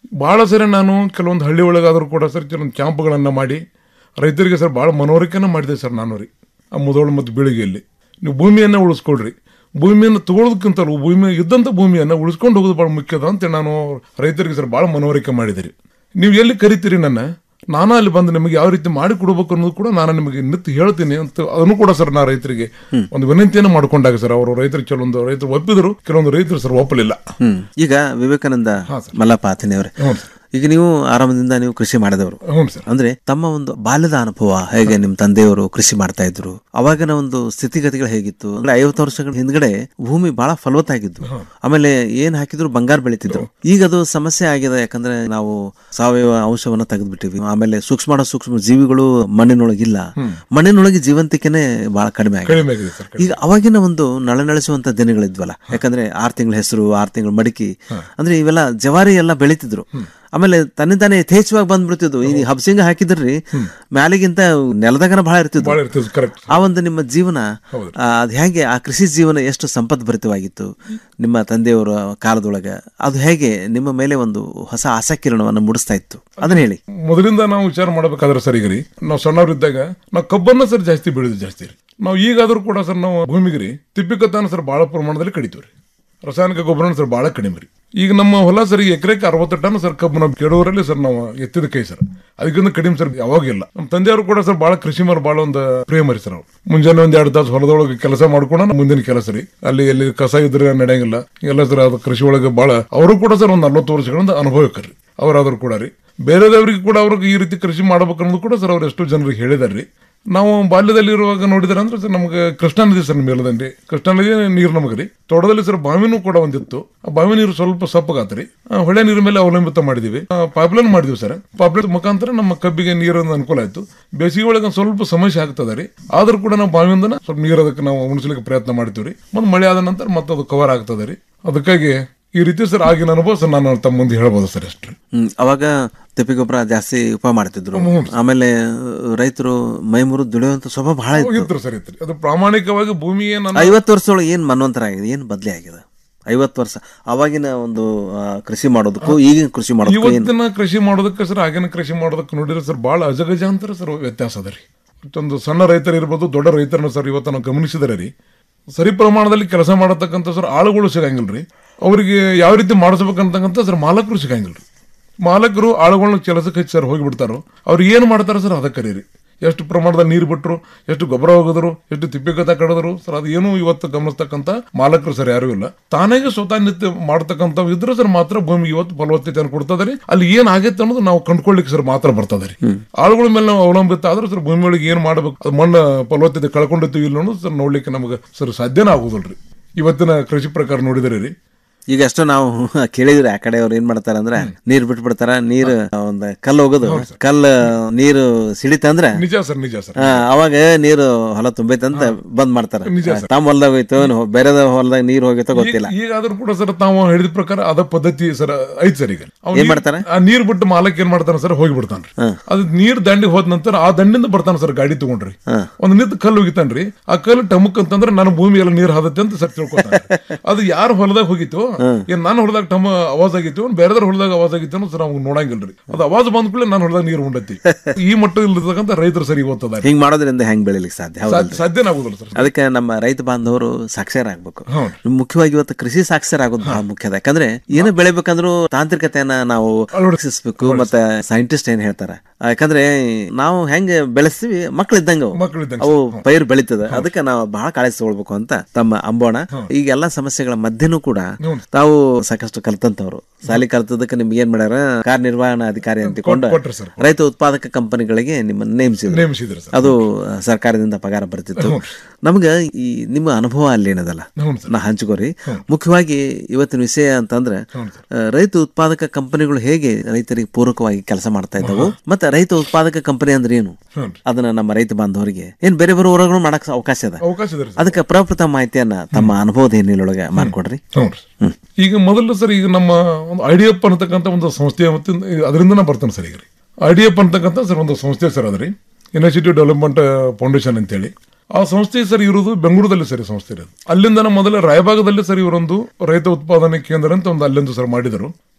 ಬಹಳ ಸರಿ ನಾನು ಕೆಲವೊಂದು ಹಳ್ಳಿ ಒಳಗಾದರೂ ಕೂಡ ಸರ್ ಕೆಲವೊಂದು ಕ್ಯಾಂಪ್ಗಳನ್ನು ಮಾಡಿ ರೈತರಿಗೆ ಸರ್ ಭಾಳ ಮನವರಿಕೆನ ಮಾಡಿದೆ ಸರ್ ನಾನು ರೀ ಆ ಮುದೋಳು ಮತ್ತು ಬೀಳಿಗೆಯಲ್ಲಿ ನೀವು ಭೂಮಿಯನ್ನು ಉಳಿಸ್ಕೊಳ್ರಿ ಭೂಮಿಯನ್ನು ತಗೊಳ್ಳೋದಕ್ಕಿಂತಲೂ ಭೂಮಿ ಇದ್ದಂಥ ಭೂಮಿಯನ್ನು ಉಳಿಸ್ಕೊಂಡು ಹೋಗೋದು ಭಾಳ ಮುಖ್ಯದ ಅಂತ ನಾನು ರೈತರಿಗೆ ಸರ್ ಭಾಳ ಮನವರಿಕೆ ಮಾಡಿದೆ ರೀ ನೀವು ಎಲ್ಲಿ ಕರಿತೀರಿ ನನ್ನ ನಾನು ಅಲ್ಲಿ ಬಂದು ನಿಮಗೆ ಯಾವ ರೀತಿ ಮಾಡಿ ಕೊಡಬೇಕು ಅನ್ನೋದು ಕೂಡ ನಾನು ನಿಮಗೆ ನಿತ್ಯ ಹೇಳ್ತೀನಿ ಅಂತ ಅದನ್ನು ಕೂಡ ಸರ್ ನಾ ರೈತರಿಗೆ ಒಂದು ವಿನಂತಿಯನ್ನು ಮಾಡ್ಕೊಂಡಾಗ ಸರ್ ಅವರು ರೈತರು ಕೆಲವೊಂದು ರೈತರು ಒಪ್ಪಿದ್ರು ಕೆಲವೊಂದು ರೈತರು ಸರ್ ಒಪ್ಪಲಿಲ್ಲ
ಹ್ಮ್ ಈಗ ವಿವೇಕಾನಂದ ಮಲ್ಲಪ್ಪ ಆತನಿಯವರೇ ಈಗ ನೀವು ಆರಂಭದಿಂದ ನೀವು ಕೃಷಿ ಮಾಡಿದವರು ಅಂದ್ರೆ ತಮ್ಮ ಒಂದು ಬಾಲ್ಯದ ಅನುಭವ ಹೇಗೆ ನಿಮ್ ತಂದೆಯವರು ಕೃಷಿ ಮಾಡ್ತಾ ಇದ್ರು ಅವಾಗಿನ ಒಂದು ಸ್ಥಿತಿಗತಿಗಳು ಹೇಗಿತ್ತು ಅಂದ್ರೆ ಐವತ್ತು ವರ್ಷಗಳ ಹಿಂದ್ಗಡೆ ಭೂಮಿ ಬಹಳ ಫಲವತ್ತಾಗಿದ್ದು ಆಮೇಲೆ ಏನ್ ಹಾಕಿದ್ರು ಬಂಗಾರ ಬೆಳಿತಿದ್ರು ಈಗ ಅದು ಸಮಸ್ಯೆ ಆಗಿದೆ ಯಾಕಂದ್ರೆ ನಾವು ಸಾವಯವ ಅಂಶವನ್ನ ತೆಗೆದ್ಬಿಟ್ಟಿವಿ ಆಮೇಲೆ ಸೂಕ್ಷ್ಮ ಸೂಕ್ಷ್ಮ ಜೀವಿಗಳು ಮಣ್ಣಿನೊಳಗಿಲ್ಲ ಮಣ್ಣಿನೊಳಗೆ ಜೀವಂತಿಕೆನೆ ಬಹಳ ಕಡಿಮೆ ಆಗಿದೆ
ಕಡಿಮೆ ಆಗಿದೆ ಸರ್
ಈಗ ಅವಾಗಿನ ಒಂದು ನಳನಳಿಸುವಂತ ದಿನಗಳಿದ್ವಲ್ಲ ಯಾಕಂದ್ರೆ ಆರ್ ತಿಂಗಳ ಹೆಸರು ಆರ್ ತಿಂಗಳ ಮಡಿಕೆ ಅಂದ್ರೆ ಇವೆಲ್ಲ ಜವಾರಿ ಎಲ್ಲ ಬೆಳಿತಿದ್ರು ಆಮೇಲೆ ತನ್ನಿಂದಾನೆ ಯಥೇಚ್ಛವಾಗಿ ಬಂದ್ಬಿಡ್ತಿದ್ವು ಈ ಹಬ್ಸಿಂಗ ಹಾಕಿದ್ರಿ ಮ್ಯಾಲಿಗಿಂತ ನೆಲದಾಗನ ಬಹಳ ಇರ್ತಿದ್ವು
ಭಾಳ ಇರ್ತದೆ ಕರೆಕ್ಟ್
ಆ ಒಂದು ನಿಮ್ಮ ಜೀವನ ಆ, ಅದ್ ಹೇಗೆ ಆ ಕೃಷಿ ಜೀವನ ಎಷ್ಟು ಸಂಪದ್ಭರಿತವಾಗಿತ್ತು ನಿಮ್ಮ ತಂದೆಯವರ ಕಾಲದೊಳಗ ಅದು ಹೇಗೆ ನಿಮ್ಮ ಮೇಲೆ ಒಂದು ಹೊಸ ಆಸಕಿರಣವನ್ನು ಮೂಡಿಸ್ತಾ ಇತ್ತು ಅದನ್ನ ಹೇಳಿ
ಮೊದಲಿಂದ ನಾವು ವಿಚಾರ ಮಾಡಬೇಕಾದ್ರೆ ಸರ್ ಈಗ ರೀ ನಾವು ಸಣ್ಣವರಿದ್ದಾಗ ನಾವು ಕಬ್ಬನ್ನ ಸರ್ ಜಾಸ್ತಿ ಬೆಳೆದು ಜಾಸ್ತಿ ರೀ ನಾವು ಈಗಾದ್ರೂ ಕೂಡ ಸರ್ ನಾವು ಭೂಮಿಗೆ ರೀ ತಿಪ್ಪಿಕತ್ತಾನ ಸರ್ ಬಹಳ ಪ್ರಮಾಣದಲ್ಲಿ ಕಡಿತೀವಿ ರೀ ರಾಸಾಯನಿಕ ಗೊಬ್ಬರನ ಸರ್ ಬಹಳ ಕಡಿಮೆ ರೀ ಈಗ ನಮ್ಮ ಹೊಲ ಸರ್ ಈಗ ಎಕರೆಗೆ ಅರವತ್ತು ಟನ್ ಸರ್ ಕಬ್ಬು ನಾವು ಕೆಡೋರಲ್ಲಿ ಸರ್ ನಾವು ಎತ್ತಿದ ಕೈ ಸರ್ ಅದಕ್ಕಿಂತ ಕಡಿಮೆ ಸರ್ ಯಾವಾಗಿಲ್ಲ ನಮ್ಮ ತಂದೆಯವರು ಕೂಡ ಸರ್ ಬಹಳ ಕೃಷಿ ಮೇಲೆ ಬಹಳ ಒಂದು ಪ್ರೇಮ ರೀ ಸರ್ ಅವ್ರು ಮುಂಜಾನೆ ಒಂದ್ ಎರಡು ತಾಸು ಹೊಲದೊಳಗೆ ಕೆಲಸ ಮಾಡ್ಕೊಂಡು ಮುಂದಿನ ಕೆಲಸ ರೀ ಅಲ್ಲಿ ಎಲ್ಲಿ ಕಸ ಇದ್ರೆ ನಡೆಯಂಗಿಲ್ಲ ಎಲ್ಲ ಸರ್ ಅದು ಕೃಷಿ ಒಳಗೆ ಬಹಳ ಅವರು ಕೂಡ ಸರ್ ಒಂದು ನಲ್ವತ್ತು ವರ್ಷಗಳಿಂದ ಅನುಭವಕ್ಕರಿ ಅವರಾದ್ರು ಕೂಡ ರೀ ಬೇರೆದವ್ರಿಗೆ ಕೂಡ ಅವ್ರಿಗೆ ಈ ರೀತಿ ಕೃಷಿ ಮಾಡ್ಬೇಕು ಅನ್ನೋದು ಕೂಡ ಸರ್ ಅವ್ರು ಎಷ್ಟು ಜನರಿಗೆ ಹೇಳಿದಾರ್ರಿ ನಾವು ಬಾಲ್ಯದಲ್ಲಿ ಇರುವಾಗ ನೋಡಿದ್ರೆ ಅಂದ್ರೆ ಸರ್ ನಮಗೆ ಕೃಷ್ಣಾ ನದಿ ಸರ್ ಮೇಲದಂಡಿ ಕೃಷ್ಣಾ ನದಿ ನೀರು ನಮಗೆ ರೀ ತೋಟದಲ್ಲಿ ಸರ್ ಬಾವಿನೂ ಕೂಡ ಒಂದಿತ್ತು ಆ ಬಾವಿ ನೀರು ಸ್ವಲ್ಪ ಸಪ್ಪಗಾತ್ರಿ ಆ ಹೊಳೆ ನೀರಿನ ಮೇಲೆ ಅವಲಂಬಿತ ಮಾಡಿದೀವಿ ಪೈಪ್ಲೈನ್ ಮಾಡಿದ್ವಿ ಸರ್ ಪೈಪ್ಲೈನ್ ಮುಖಾಂತರ ನಮ್ಮ ಕಬ್ಬಿಗೆ ನೀರಿನ ಅನುಕೂಲ ಆಯ್ತು ಬೇಸಿಗೆ ಒಳಗೆ ಒಂದ್ ಸ್ವಲ್ಪ ಸಮಸ್ಯೆ ಆಗ್ತದೆ ರೀ ಆದ್ರೂ ಕೂಡ ನಾವು ಬಾವಿಯಿಂದ ಸ್ವಲ್ಪ ನೀರು ಅದಕ್ಕೆ ನಾವು ಉಣಿಸ್ಲಿಕ್ಕೆ ಪ್ರಯತ್ನ ಮಾಡ್ತೀವಿ ರೀ ಮತ್ತೆ ಮಳೆ ಆದ ನಂತರ ಮತ್ತೆ ಅದು ಕವರ್ ಆಗ್ತದೆ ರೀ ಅದಕ್ಕಾಗಿ ಈ ರೀತಿ ಸರ್ ಆಗಿನ ಅನುಭವ ಸರ್ ನಾನು ತಮ್ಮ ಮುಂದೆ ಹೇಳ್ಬೋದು ಸರ್ ಅಷ್ಟು
ಹ್ಮ್ ಅವಾಗ ತಿಪ್ಪಿಗೊಬ್ಬರ ಜಾಸ್ತಿ ಉಪ ಮಾಡ್ತಿದ್ರು ಆಮೇಲೆ ರೈತರು ಮೈ ಮುರಿದು ದುಡಿಯುವಂತ ಸ್ವಭಾವ ಬಹಳ ಇತ್ತು
ಇತ್ತು ಸರ್ ಇತ್ತು ಅದು ಪ್ರಾಮಾಣಿಕವಾಗಿ ಭೂಮಿಯೇ ನನ್ನ
ಐವತ್ತು ವರ್ಷದೊಳಗೆ ಏನ್ ಮನ್ವಂತರ ಆಗಿದೆ ಏನ್ ಬದಲಿ ಆಗಿದೆ ಐವತ್ತು ವರ್ಷ ಅವಾಗಿನ ಒಂದು ಆ, ಕೃಷಿ ಮಾಡೋದಕ್ಕೂ ಈಗಿನ ಕೃಷಿ ಮಾಡೋದಕ್ಕೂ ಏನ್
ಇವತ್ತಿನ ಕೃಷಿ ಮಾಡೋದಕ್ಕೆ ಸರ್ ಆಗಿನ ಕೃಷಿ ಮಾಡೋದಕ್ಕೆ ನೋಡಿದ್ರೆ ಸರ್ ಬಹಳ ಅಜಗಜಾಂತರ ಸರ್ ವ್ಯತ್ಯಾಸ ಅದ ರೀ ಒಂದು ಸಣ್ಣ ರೈತರು ಇರ್ಬೋದು ದೊಡ್ಡ ರೈತರನ್ನ ಸರ್ ಇವತ್ತು ನಾವು ಗಮನಿಸಿದರೆ ರೀ ಸರಿ ಪ್ರಮಾಣದಲ್ಲಿ ಕೆಲಸ ಮಾಡತಕ್ಕಂಥ ಸರ್ ಆಳುಗಳು ಸಿಗಂಗಿಲ್ಲ ರೀ ಅವರಿಗೆ ಯಾವ ರೀತಿ ಮಾಡಿಸ್ಬೇಕಂತಕ್ಕಂಥ ಸರ್ ಮಾಲಕರು ಸಿಗಂಗಿಲ್ಲ ರೀ ಮಾಲಕರು ಆಳುಗಳನ್ನ ಕೆಲಸಕ್ಕೆ ಹಚ್ಚಿ ಸರ್ ಹೋಗಿಬಿಡ್ತಾರೋ ಅವ್ರು ಏನು ಮಾಡ್ತಾರೆ ಸರ್ ಅದಕ್ಕೆ ಕರೀರಿ ಎಷ್ಟು ಪ್ರಮಾಣದಲ್ಲಿ ನೀರು ಬಿಟ್ಟರು ಎಷ್ಟು ಗೊಬ್ಬರ ಹೋಗಿದ್ರು ಎಷ್ಟು ತಿಪ್ಪಿಕತ ಕಡಿದ್ರು ಸರ್ ಅದು ಏನು ಇವತ್ತು ಗಮನಿಸ್ತಕ್ಕಂಥ ಮಾಲಕರು ಸರ್ ಯಾರು ಇಲ್ಲ ತಾನಾಗೆ ಸ್ವತಃ ನಿತ್ಯ ಮಾಡ್ತಕ್ಕಂಥ ಇದ್ರೆ ಸರ್ ಮಾತ್ರ ಭೂಮಿ ಇವತ್ತು ಫಲವತ್ತತೆಯನ್ನು ಕೊಡ್ತದೆ ರೀ ಅಲ್ಲಿ ಏನ್ ಆಗೈತೆ ಅನ್ನೋದು ನಾವು ಕಂಡ್ಕೊಳ್ಳಿಕ್ಕೆ ಸರ್ ಮಾತ್ರ ಬರ್ತದೆ ರೀ ಆಳುಗಳ ಮೇಲೆ ನಾವು ಅವಲಂಬಿತ ಆದ್ರೆ ಸರ್ ಭೂಮಿ ಒಳಗೆ ಏನ್ ಮಾಡ್ಬೇಕು ಅದು ಮಣ್ಣು ಫಲವತ್ತತೆ ಕಳ್ಕೊಂಡಿರ್ತೀವಿ ಇಲ್ಲ ಅನ್ನೋದು ಸರ್ ನೋಡ್ಲಿಕ್ಕೆ ನಮಗೆ ಸರ್ ಸಾಧ್ಯನೇ ಆಗುದಿಲ್ರಿ ಇವತ್ತಿನ ಕೃಷಿ ಪ್ರಕಾರ ನೋಡಿದರೆ ರೀ
ಈಗ ಅಷ್ಟು ನಾವು ಕೇಳಿದ್ರೆ ಆ ಕಡೆ ಅವ್ರು ಏನ್ ಮಾಡ್ತಾರ ಅಂದ್ರೆ ನೀರ್ ಬಿಟ್ಬಿಡ್ತಾರ ನೀರ್ ಒಂದ್ ಕಲ್ಲು ಹೋಗೋದು ಕಲ್ಲು ನೀರು ಸಿಡಿತಂದ್ರ
ನಿಜ ಸರ್ ನಿಜ ಸರ್
ಆ, ಅವಾಗ ನೀರು ಹೊಲ ತುಂಬೈತಂತ ಬಂದ್ ಮಾಡ್ತಾರ
ನಿಜ ಸರ್.
ತಮ್ಮ ಹೊಲ್ದಾಗ ಹೋಯ್ತು ಏನು ಬೇರೆ ಹೊಲ್ದಾಗ ನೀರ್ ಹೋಗೈತೋ ಗೊತ್ತಿಲ್ಲ
ಈಗ- ಈಗಾದ್ರೂ ಕೂಡ ಸರ್ ತಾವು ಹೇಳಿದ ಪ್ರಕಾರ ಅದ ಪದ್ಧತಿ ಸರ್ ಐತ್ ಸರ್ ಈಗ ಅವ್ನ್
ಏನ್
ನೀರ್-
ಮಾಡ್ತಾನೆ?
ಆ ನೀರ್ ಬಿಟ್ಟು ಮಾಲಕ್ ಏನ್ ಮಾಡ್ತಾನೆ ಸರ್ ಹೋಗಿ ಬಿಡ್ತಾನ್ರಿ ಅದು ನೀರ್ ದಂಡಿಗೆ ಹೋದ ನಂತರ ಆ ದಂಡಿಂದ ಬರ್ತಾನೆ ಸರ್ ಗಾಡಿ ತಗೊಂಡ್ರಿ ಒಂದ್ ನಿಂತ ಕಲ್ಲು ಹೋಗಿತಾನ್ರಿ ಆ ಕಲ್ಲು ಟಮಕ್ ಅಂತಂದ್ರೆ ನನ್ನ ಭೂಮಿ ಎಲ್ಲ ನೀರ್ ಹಾದತ್ತೆ ಅಂತ ಸರ್ ತಿಳ್ಕೊತಾನೆ ಅದು ಯಾರ ಹೊಲದಾಗ ಹೋಗಿತ್ತು ಏನ್ ನನ್ನ ಹೊಲದಾಗ ಟಮ ಅವಾಜ್ ಆಗಿತ್ತು ಬೇರೆದ್ರ ಹೊಲದಾಗ ಅವಾಜ್ ಆಗಿತ್ತು ಅನ್ನೋ ಸರ್ ಅವ್ನು ನೋಡಂಗಿಲ್ರಿ ಅದು ಅವಾಜ್ ಬಂದ ಕೂಡಲೇ ನನ್ನ ಹೊಲದಾಗ ನೀರು ಉಂಡತಿ ಈ ಮಟ್ಟ ಇಲ್ಲತಕ್ಕಂತ ರೈತರು ಸರಿ ಓದ್ತದ
ಹಿಂಗ್ ಮಾಡೋದ್ರಿಂದ ಹೆಂಗ್ ಬೆಳಿಲಿಕ್ಕೆ ಸಾಧ್ಯ ಹೌದಲ್ರಿ?
ಸಾಧ್ಯನೇ ಆಗುದಿಲ್ಲ ಸರ್
ಅದಕ್ಕೆ ನಮ್ಮ ರೈತ ಬಾಂಧವರು ಸಾಕ್ಷರ ಆಗ್ಬೇಕು
ಹೌದು.
ಮುಖ್ಯವಾಗಿ ಇವತ್ತು ಕೃಷಿ ಸಾಕ್ಷರ ಆಗೋದು ಬಹಳ ಮುಖ್ಯ ಅದ ಯಾಕಂದ್ರೆ ಏನು ಬೆಳಿಬೇಕಂದ್ರೂ ತಾಂತ್ರಿಕತೆಯನ್ನ ನಾವು ಅಳವಡಿಸಬೇಕು ಮತ್ತೆ ಸೈಂಟಿಸ್ಟ್ ಏನ್ ಹೇಳ್ತಾರ ಆ, ಯಾಕಂದ್ರೆ ನಾವು ಹೆಂಗ್ ಬೆಳೆಸ್ತೀವಿ ಮಕ್ಳು ಇದ್ದಂಗ ಅವು.
ಮಕ್ಳಿದ್ದಂಗೆ
ಅವು ಪೈರು ಬೆಳಿತದ ಅದಕ್ಕೆ ನಾವು ಬಹಳ ಕಾಳಜಿ ತಗೊಳ್ಬೇಕು ಅಂತ ತಮ್ಮ ಅಂಬೋಣ ಈಗ ಎಲ್ಲಾ ಸಮಸ್ಯೆಗಳ ಮಧ್ಯನೂ ಕೂಡ ತಾವು ಸಾಕಷ್ಟು ಕಲ್ತಂತವ್ರು ಸಾಲಿ ಕಲ್ತದಕ್ಕೆ ನಿಮ್ಗೆ ಏನ್ ಮಾಡ್ಯಾರ ಕಾರ್ಯನಿರ್ವಹಣಾ ಅಧಿಕಾರಿ ಅಂತಿಕೊಂಡು
ಕೊಟ್ರು ಸರ್.
ರೈತ ಉತ್ಪಾದಕ ಕಂಪನಿಗಳಿಗೆ ನಿಮ್ಮನ್ನ ನೇಮಿಸಿದ್ರು
ನೇಮಿಸಿದ್ರು ಸರ್.
ಅದು ಸರ್ಕಾರದಿಂದ ಪಗಾರ ಬರ್ತಿತ್ತು ನಮ್ಗ ಈ ನಿಮ್ಮ ಅನುಭವ ಅಲ್ಲಿ ಏನದಲ್ಲ ನಾ ಹಂಚ್ಕೋರಿ ಮುಖ್ಯವಾಗಿ ಇವತ್ತಿನ ವಿಷಯ ಅಂತಂದ್ರೆ ಆ, ರೈತ ಉತ್ಪಾದಕ ಕಂಪನಿಗಳು ಹೇಗೆ ರೈತರಿಗೆ ಪೂರಕವಾಗಿ ಕೆಲಸ ಮಾಡ್ತಾ ಇದ್ದಾವು ಮತ್ತೆ ರೈತ ಉತ್ಪಾದಕ ಕಂಪನಿ ಅಂದ್ರೆ ಏನು ಅದನ್ನ ನಮ್ಮ ರೈತ ಬಾಂಧವರಿಗೆ ಏನ್ ಬೇರೆ ಬೇರೆ ಊರಗಳು ಮಾಡಕ್ ಅವಕಾಶ ಅದ
ಅವಕಾಶ ಇದೆ ರೀ ಸರ್.
ಅದಕ್ಕೆ ಪ್ರಪ್ರಥಮ ಮಾಹಿತಿಯನ್ನ ತಮ್ಮ ಅನುಭವದ ಹಿನ್ನೆಲೆಯೊಳಗೆ ಮಾಡ್ಕೊಡ್ರಿ
ಹೌದ್ರಿ. ಈಗ ಮೊದಲು ಸರ್ ಈಗ ನಮ್ಮ ಒಂದು ಐಡಿಯಪ್ ಅನ್ನತಕ್ಕಂಥ ಒಂದು ಸಂಸ್ಥೆ ಮತ್ತು ಅದರಿಂದ ನಾ ಬರ್ತೇನೆ ಸರ್ ಈಗ ರೀ ಐಡಿಯಪ್ ಅಂತಕ್ಕಂಥ ಸರ್ ಒಂದು ಸಂಸ್ಥೆ ಸರ್ ಅದ್ರಿ ಇನಿಷಿಯೇಟಿವ್ ಡೆವಲಪ್ಮೆಂಟ್ ಫೌಂಡೇಶನ್ ಅಂತೇಳಿ ಆ ಸಂಸ್ಥೆ ಸರ್ ಇರೋದು ಬೆಂಗಳೂರಲ್ಲಿ ಸರ್ ಈ ಸಂಸ್ಥೆ ಇರೋದು ಅಲ್ಲಿಂದ ನಮ್ಮ ಮೊದಲ ರಾಯಭಾಗದಲ್ಲಿ ಸರ್ ಇವರೊಂದು ರೈತ ಉತ್ಪಾದನೆ ಕೇಂದ್ರ ಅಂತ ಒಂದು ಅಲ್ಲಿಂದ ಸರ್ ಮಾಡಿದರು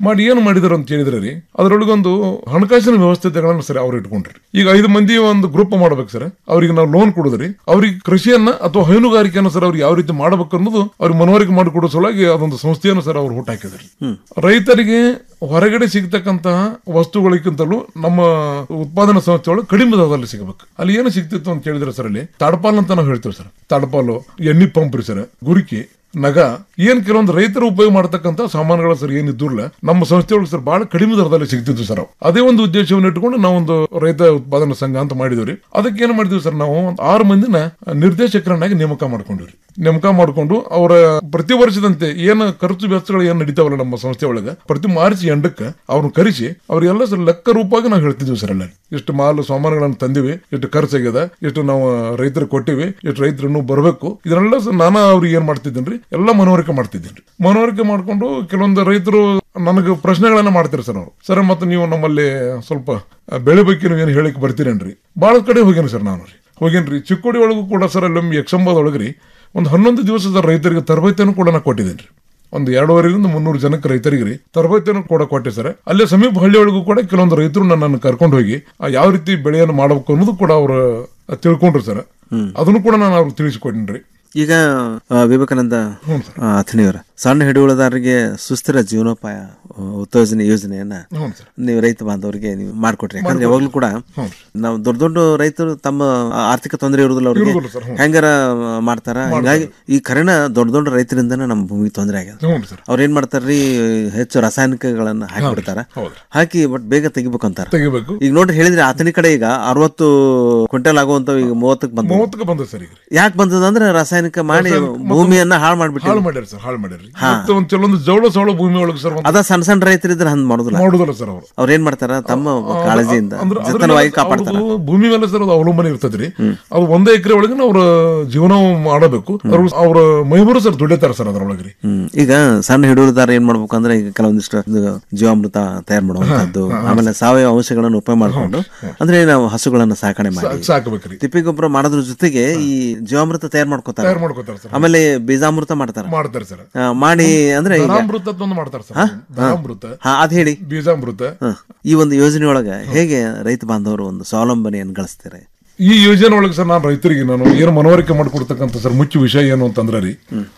ಮಾಡಿ ಏನು ಮಾಡಿದಾರೆ ಅಂತ ಹೇಳಿದ್ರೆ ರೀ ಅದರೊಳಗೊಂದು ಹಣಕಾಸಿನ ವ್ಯವಸ್ಥೆಗಳನ್ನು ಸರ್ ಅವ್ರು ಇಟ್ಕೊಂಡ್ರಿ ಈಗ ಐದು ಮಂದಿ ಒಂದು ಗ್ರೂಪ್ ಮಾಡ್ಬೇಕು ಸರ್ ಅವ್ರಿಗೆ ನಾವು ಲೋನ್ ಕೊಡುದ್ರಿ ಅವ್ರಿಗೆ ಕೃಷಿಯನ್ನ ಅಥವಾ ಹೈನುಗಾರಿಕೆಯನ್ನ ಸರ್ ಅವ್ರಿಗೆ ಯಾವ ರೀತಿ ಮಾಡಬೇಕು ಅನ್ನೋದು ಅವ್ರಿಗೆ ಮನವರಿಕೆ ಮಾಡಿಕೊಡೋ ಸಲುವಾಗಿ ಅದೊಂದು ಸಂಸ್ಥೆಯನ್ನು ಸರ್ ಅವ್ರು ಹುಟ್ಟಾಕಿದ್ರಿ ರೈತರಿಗೆ ಹೊರಗಡೆ ಸಿಗ್ತಕ್ಕಂತಹ ವಸ್ತುಗಳಿಗಿಂತಲೂ ನಮ್ಮ ಉತ್ಪಾದನಾ ಸಂಸ್ಥೆ ಒಳಗೆ ಕಡಿಮೆ ದರದಲ್ಲಿ ಸಿಗಬೇಕು ಅಲ್ಲಿ ಏನು ಸಿಗ್ತಿತ್ತು ಅಂತ ಕೇಳಿದ್ರೆ ಸರ್ ಅಲ್ಲಿ ತಡಪಾಲ್ ಅಂತ ನಾವು ಹೇಳ್ತೇವೆ ಸರ್ ತಡಪಾಲು ಎಣ್ಣೆ ಪಂಪ್ ರೀ ಸರ್ ಗುರಿಕಿ ನಗ ಏನ್ ಕೆಲವೊಂದು ರೈತರು ಉಪಯೋಗ ಮಾಡತಕ್ಕಂತ ಸಾಮಾನುಗಳ ಸರ್ ಏನಿದ್ದುರ್ಲ ನಮ್ಮ ಸಂಸ್ಥೆ ಒಳಗೆ ಸರ್ ಬಹಳ ಕಡಿಮೆ ದರದಲ್ಲಿ ಸಿಗ್ತಿತ್ತು ಸರ್ ಅವು. ಅದೇ ಒಂದು ಉದ್ದೇಶವನ್ನು ಇಟ್ಕೊಂಡು ನಾವೊಂದು ರೈತ ಉತ್ಪಾದನಾ ಸಂಘ ಅಂತ ಮಾಡಿದ್ವಿ ಅದಕ್ಕೆ ಏನ್ ಮಾಡಿದ್ವಿ ಸರ್ ನಾವು ಒಂದ್ ಆರು ಮಂದಿನ ನಿರ್ದೇಶಕರನ್ನಾಗಿ ನೇಮಕ ಮಾಡ್ಕೊಂಡಿವ್ರಿ ನೇಮಕ ಮಾಡ್ಕೊಂಡು ಅವರ ಪ್ರತಿ ವರ್ಷದಂತೆ ಏನು ಖರ್ಚು ವೆಚ್ಚಗಳು ಏನ್ ನಡೀತಾವಲ್ಲ ನಮ್ಮ ಸಂಸ್ಥೆ ಒಳಗೆ ಪ್ರತಿ ಮಾರ್ಚ್ ಎಂಡಕ್ಕೆ ಅವ್ರನ್ನ ಕರೆಸಿ ಅವ್ರಿಗೆಲ್ಲ ಸರ್ ಲೆಕ್ಕ ರೂಪವಾಗಿ ನಾವು ಹೇಳ್ತಿದ್ವಿ ಸರ್ ಎಲ್ಲ ಇಷ್ಟು ಮಾಲು ಸಾಮಾನುಗಳನ್ನು ತಂದಿವಿ ಎಷ್ಟು ಖರ್ಚಾಗ್ಯದ ಎಷ್ಟು ನಾವು ರೈತರಿಗೆ ಕೊಟ್ಟಿವಿ ಎಷ್ಟು ರೈತರು ಇನ್ನೂ ಬರಬೇಕು ಇದನ್ನೆಲ್ಲ ಸರ್ ನಾನು ಅವ್ರಿಗೆ ಏನ್ ಮಾಡ್ತಿದ್ದೇನ್ರಿ ಎಲ್ಲ ಮನವರಿಕೆ ಮಾಡ್ತಿದ್ದೇನೆ ಮನವರಿಕೆ ಮಾಡ್ಕೊಂಡು ಕೆಲವೊಂದು ರೈತರು ನನಗೆ ಪ್ರಶ್ನೆಗಳನ್ನ ಮಾಡ್ತಾರೆ ಸರ್ ಅವರು ಸರ್ ಮತ್ತೆ ನೀವು ನಮ್ಮಲ್ಲಿ ಸ್ವಲ್ಪ ಆ, ಬೆಳೆ ಬಗ್ಗೆ ನೀವು ಏನು ಹೇಳಿಕ್ ಬರ್ತೀರೇನ್ರಿ ಬಹಳ ಕಡೆ ಹೋಗೇನಿ ಸರ್ ನಾನು ರೀ ಹೋಗೇನ್ರಿ ಚಿಕ್ಕೋಡಿ ಒಳಗೂ ಕೂಡ ಸರ್ ಅಲ್ಲೊಮ್ಮೆ ಯಕ್ಷಂಬದ ಒಳಗ್ರಿ ಒಂದು ಹನ್ನೊಂದು ದಿವಸದ ರೈತರಿಗೆ ತರಬೇತಿಯನ್ನು ಕೂಡ ನಾನು ಕೊಟ್ಟಿದ್ದೇನೆ ಒಂದು ಎರಡೂವರೆಯಿಂದ ಮುನ್ನೂರು ಜನಕ್ಕೆ ರೈತರಿಗೆ ರೀ ತರಬೇತಿಯನ್ನು ಕೂಡ ಕೊಟ್ಟೆ ಸರ್ ಅಲ್ಲೇ ಸಮೀಪ ಹಳ್ಳಿ ಒಳಗೂ ಕೂಡ ಕೆಲವೊಂದು ರೈತರು ನನ್ನನ್ನು ಕರ್ಕೊಂಡು ಹೋಗಿ ಆ ಯಾವ ರೀತಿ ಬೆಳೆಯನ್ನು ಮಾಡಬೇಕು ಅನ್ನೋದು ಕೂಡ ಅವರು ತಿಳ್ಕೊಂಡ್ರು ಸರ್ ಅದನ್ನು ಕೂಡ ನಾನು ಅವ್ರಿಗೆ ತಿಳಿಸಿಕೊಟ್ಟಿನಿ
ಈಗ ಆ, ವಿವೇಕಾನಂದ ಆ, ಅಥಣಿಯವರ ಸಣ್ಣ ಹಿಡುವಳಿದಾರರಿಗೆ ಸುಸ್ಥಿರ ಜೀವನೋಪಾಯ ಆ, ಉತ್ತೇಜನ ಯೋಜನೆಯನ್ನ
ಹ್ಞೂ ಸರ್.
ನೀವು ರೈತ ಬಾಂಧವರಿಗೆ ನೀವು ಮಾಡ್ಕೊಟ್ರಿ ಯಾಕಂದ್ರೆ ಯಾವಾಗ್ಲೂ ಕೂಡ ನಾವು ದೊಡ್ಡ ದೊಡ್ಡ ರೈತರು ತಮ್ಮ ಆರ್ಥಿಕ ತೊಂದರೆ ಇರುವುದಿಲ್ಲ ಅವ್ರಿಗೆ
ಇರುವುದಿಲ್ಲ ಸರ್, ಹ್ಞೂ.
ಹೆಂಗಾರ ಮಾಡ್ತಾರ ಹಿಂಗಾಗಿ ಈ ಕರೆನ ದೊಡ್ಡ ದೊಡ್ಡ ರೈತರಿಂದನೇ ನಮ್ಮ ಭೂಮಿಗೆ ತೊಂದರೆ ಆಗ್ಯದ
ಹ್ಞೂ ಸರ್
ಅವ್ರ ಏನ್ ಮಾಡ್ತಾರ್ರಿ ಹೆಚ್ಚು ರಾಸಾಯನಿಕಗಳನ್ನ ಹಾಕಿಬಿಡ್ತಾರ
ಹೌದು.
ಹಾಕಿ ಬಟ್ ಬೇಗ ತೆಗಿಬೇಕು ಅಂತಾರ
ತೆಗಿಬೇಕು
ಈಗ ನೋಡ್ರಿ ಹೇಳಿದ್ರೆ ಆತನಿ ಕಡೆ ಈಗ ಅರವತ್ತು ಕ್ವಿಂಟಲ್ ಆಗುವಂತ ಈಗ ಮೂವತ್ತಕ್ಕೆ ಬಂದ
ಮೂವತ್ತಕ್ಕೆ ಬಂದ ಸರ್ ಈಗ
ಯಾಕೆ ಬಂದದ ಅಂದ್ರೆ ರಾಸಾಯನಿಕ ಮಾಡಿ ಭೂಮಿಯನ್ನ ಹಾಳು ಮಾಡ್ಬಿಟ್ಟು
ಹಾಳು ಮಾಡ್ಯಾರ ಸರ್ ಹಾಳು ಮಾಡ್ಯಾರ ಮತ್ತೆ ಒಂದು ಕೆಲವೊಂದು ಜವಳ ಸವಳ ಭೂಮಿ ಒಳಗೆ ಸರ್ ಒಂದು
ಅದ ಸಣ್ಣ ಸಣ್ಣ ರೈತರಿದ್ರೆ ಹಂಗ್ ಮಾಡುದಿಲ್ಲ
ಮಾಡುದಿಲ್ಲ ಸರ್ ಅವರು
ಅವ್ರ ಏನ್ ಮಾಡ್ತಾರ ತಮ್ಮ ಕಾಳಜಿಯಿಂದ
ಅಂದ್ರೆ ಅದ್ರ
ಜತನವಾಗಿ
ಮೇಲೆ
ಕಾಪಾಡ್ತಾರ
ಅವ್ರದ್ದು ಭೂಮಿ ಮೇಲೆ ಸರ್ ಅದು ಅವಲಂಬನೆ ಇರ್ತದ್ರಿ ಅದು ಒಂದೇ ಎಕರೆ ಒಳಗೆ ಅವ್ರ ಜೀವನ ಮಾಡಬೇಕು ಅವ್ರ ಅವ್ರ ಮೈಬೂರು ಸರ್ ದುಡಿತಾರ ಸರ್ ಅದ್ರೊಳಗೆ ರೀ
ಹ್ಮ್ ಈಗ ಸಣ್ಣ ಹಿಡುವಳಿದಾರ ಏನ್ ಮಾಡ್ಬೇಕು ಅಂದ್ರೆ ಈಗ ಕೆಲವೊಂದಿಷ್ಟು ಇದು ಜೀವಾಮೃತ ತಯಾರು ಮಾಡುವಂತದ್ದು ಆಮೇಲೆ ಸಾವಯವ ಅಂಶಗಳನ್ನು ಉಪಯೋಗ ಮಾಡ್ಕೊಂಡು ಅಂದ್ರೆ ನಾವು ಹಸುಗಳನ್ನ ಸಾಕಣೆ ಮಾಡಿ
ಸಾಕಬೇಕ್ರಿ
ತಿಪ್ಪಿ ಗೊಬ್ಬರ ಮಾಡೋದ್ರ ಜೊತೆಗೆ ಈ ಜೀವಾಮೃತ ತಯಾರು ಮಾಡ್ಕೋತಾರ
ತಯಾರು ಮಾಡ್ಕೋತಾರ ಸರ್
ಆಮೇಲೆ ಬೀಜಾಮೃತ ಮಾಡ್ತಾರ
ಮಾಡ್ತಾರೆ ಸರ್
ಆ, ಮಾಡಿ ಅಂದ್ರೆ ಈಗ
ಧನಾಮೃತ ಅಂತ ಒಂದು ಮಾಡ್ತಾರೆ ಸರ್ ಧನಾಮೃತ
ಹಾ ಅದ್ ಹೇಳಿ
ಬೀಜಾಮೃತ
ಹ. ಈ ಒಂದು ಯೋಜನೆ ಒಳಗ ಹೇಗೆ ರೈತ ಬಾಂಧವರು ಒಂದು ಸ್ವಾವಲಂಬನೆಯನ್ನು ಗಳಿಸ್ತಾರೆ
ಈ ಯೋಜನೆ ಒಳಗೆ ಸರ್ ನಾನು ರೈತರಿಗೆ ನಾನು ಏನು ಮನವರಿಕೆ ಮಾಡಿಕೊಡ್ತಕ್ಕಂಥ ಸರ್ ಮುಖ್ಯ ವಿಷಯ ಏನು ಅಂತಂದ್ರೆ ರೀ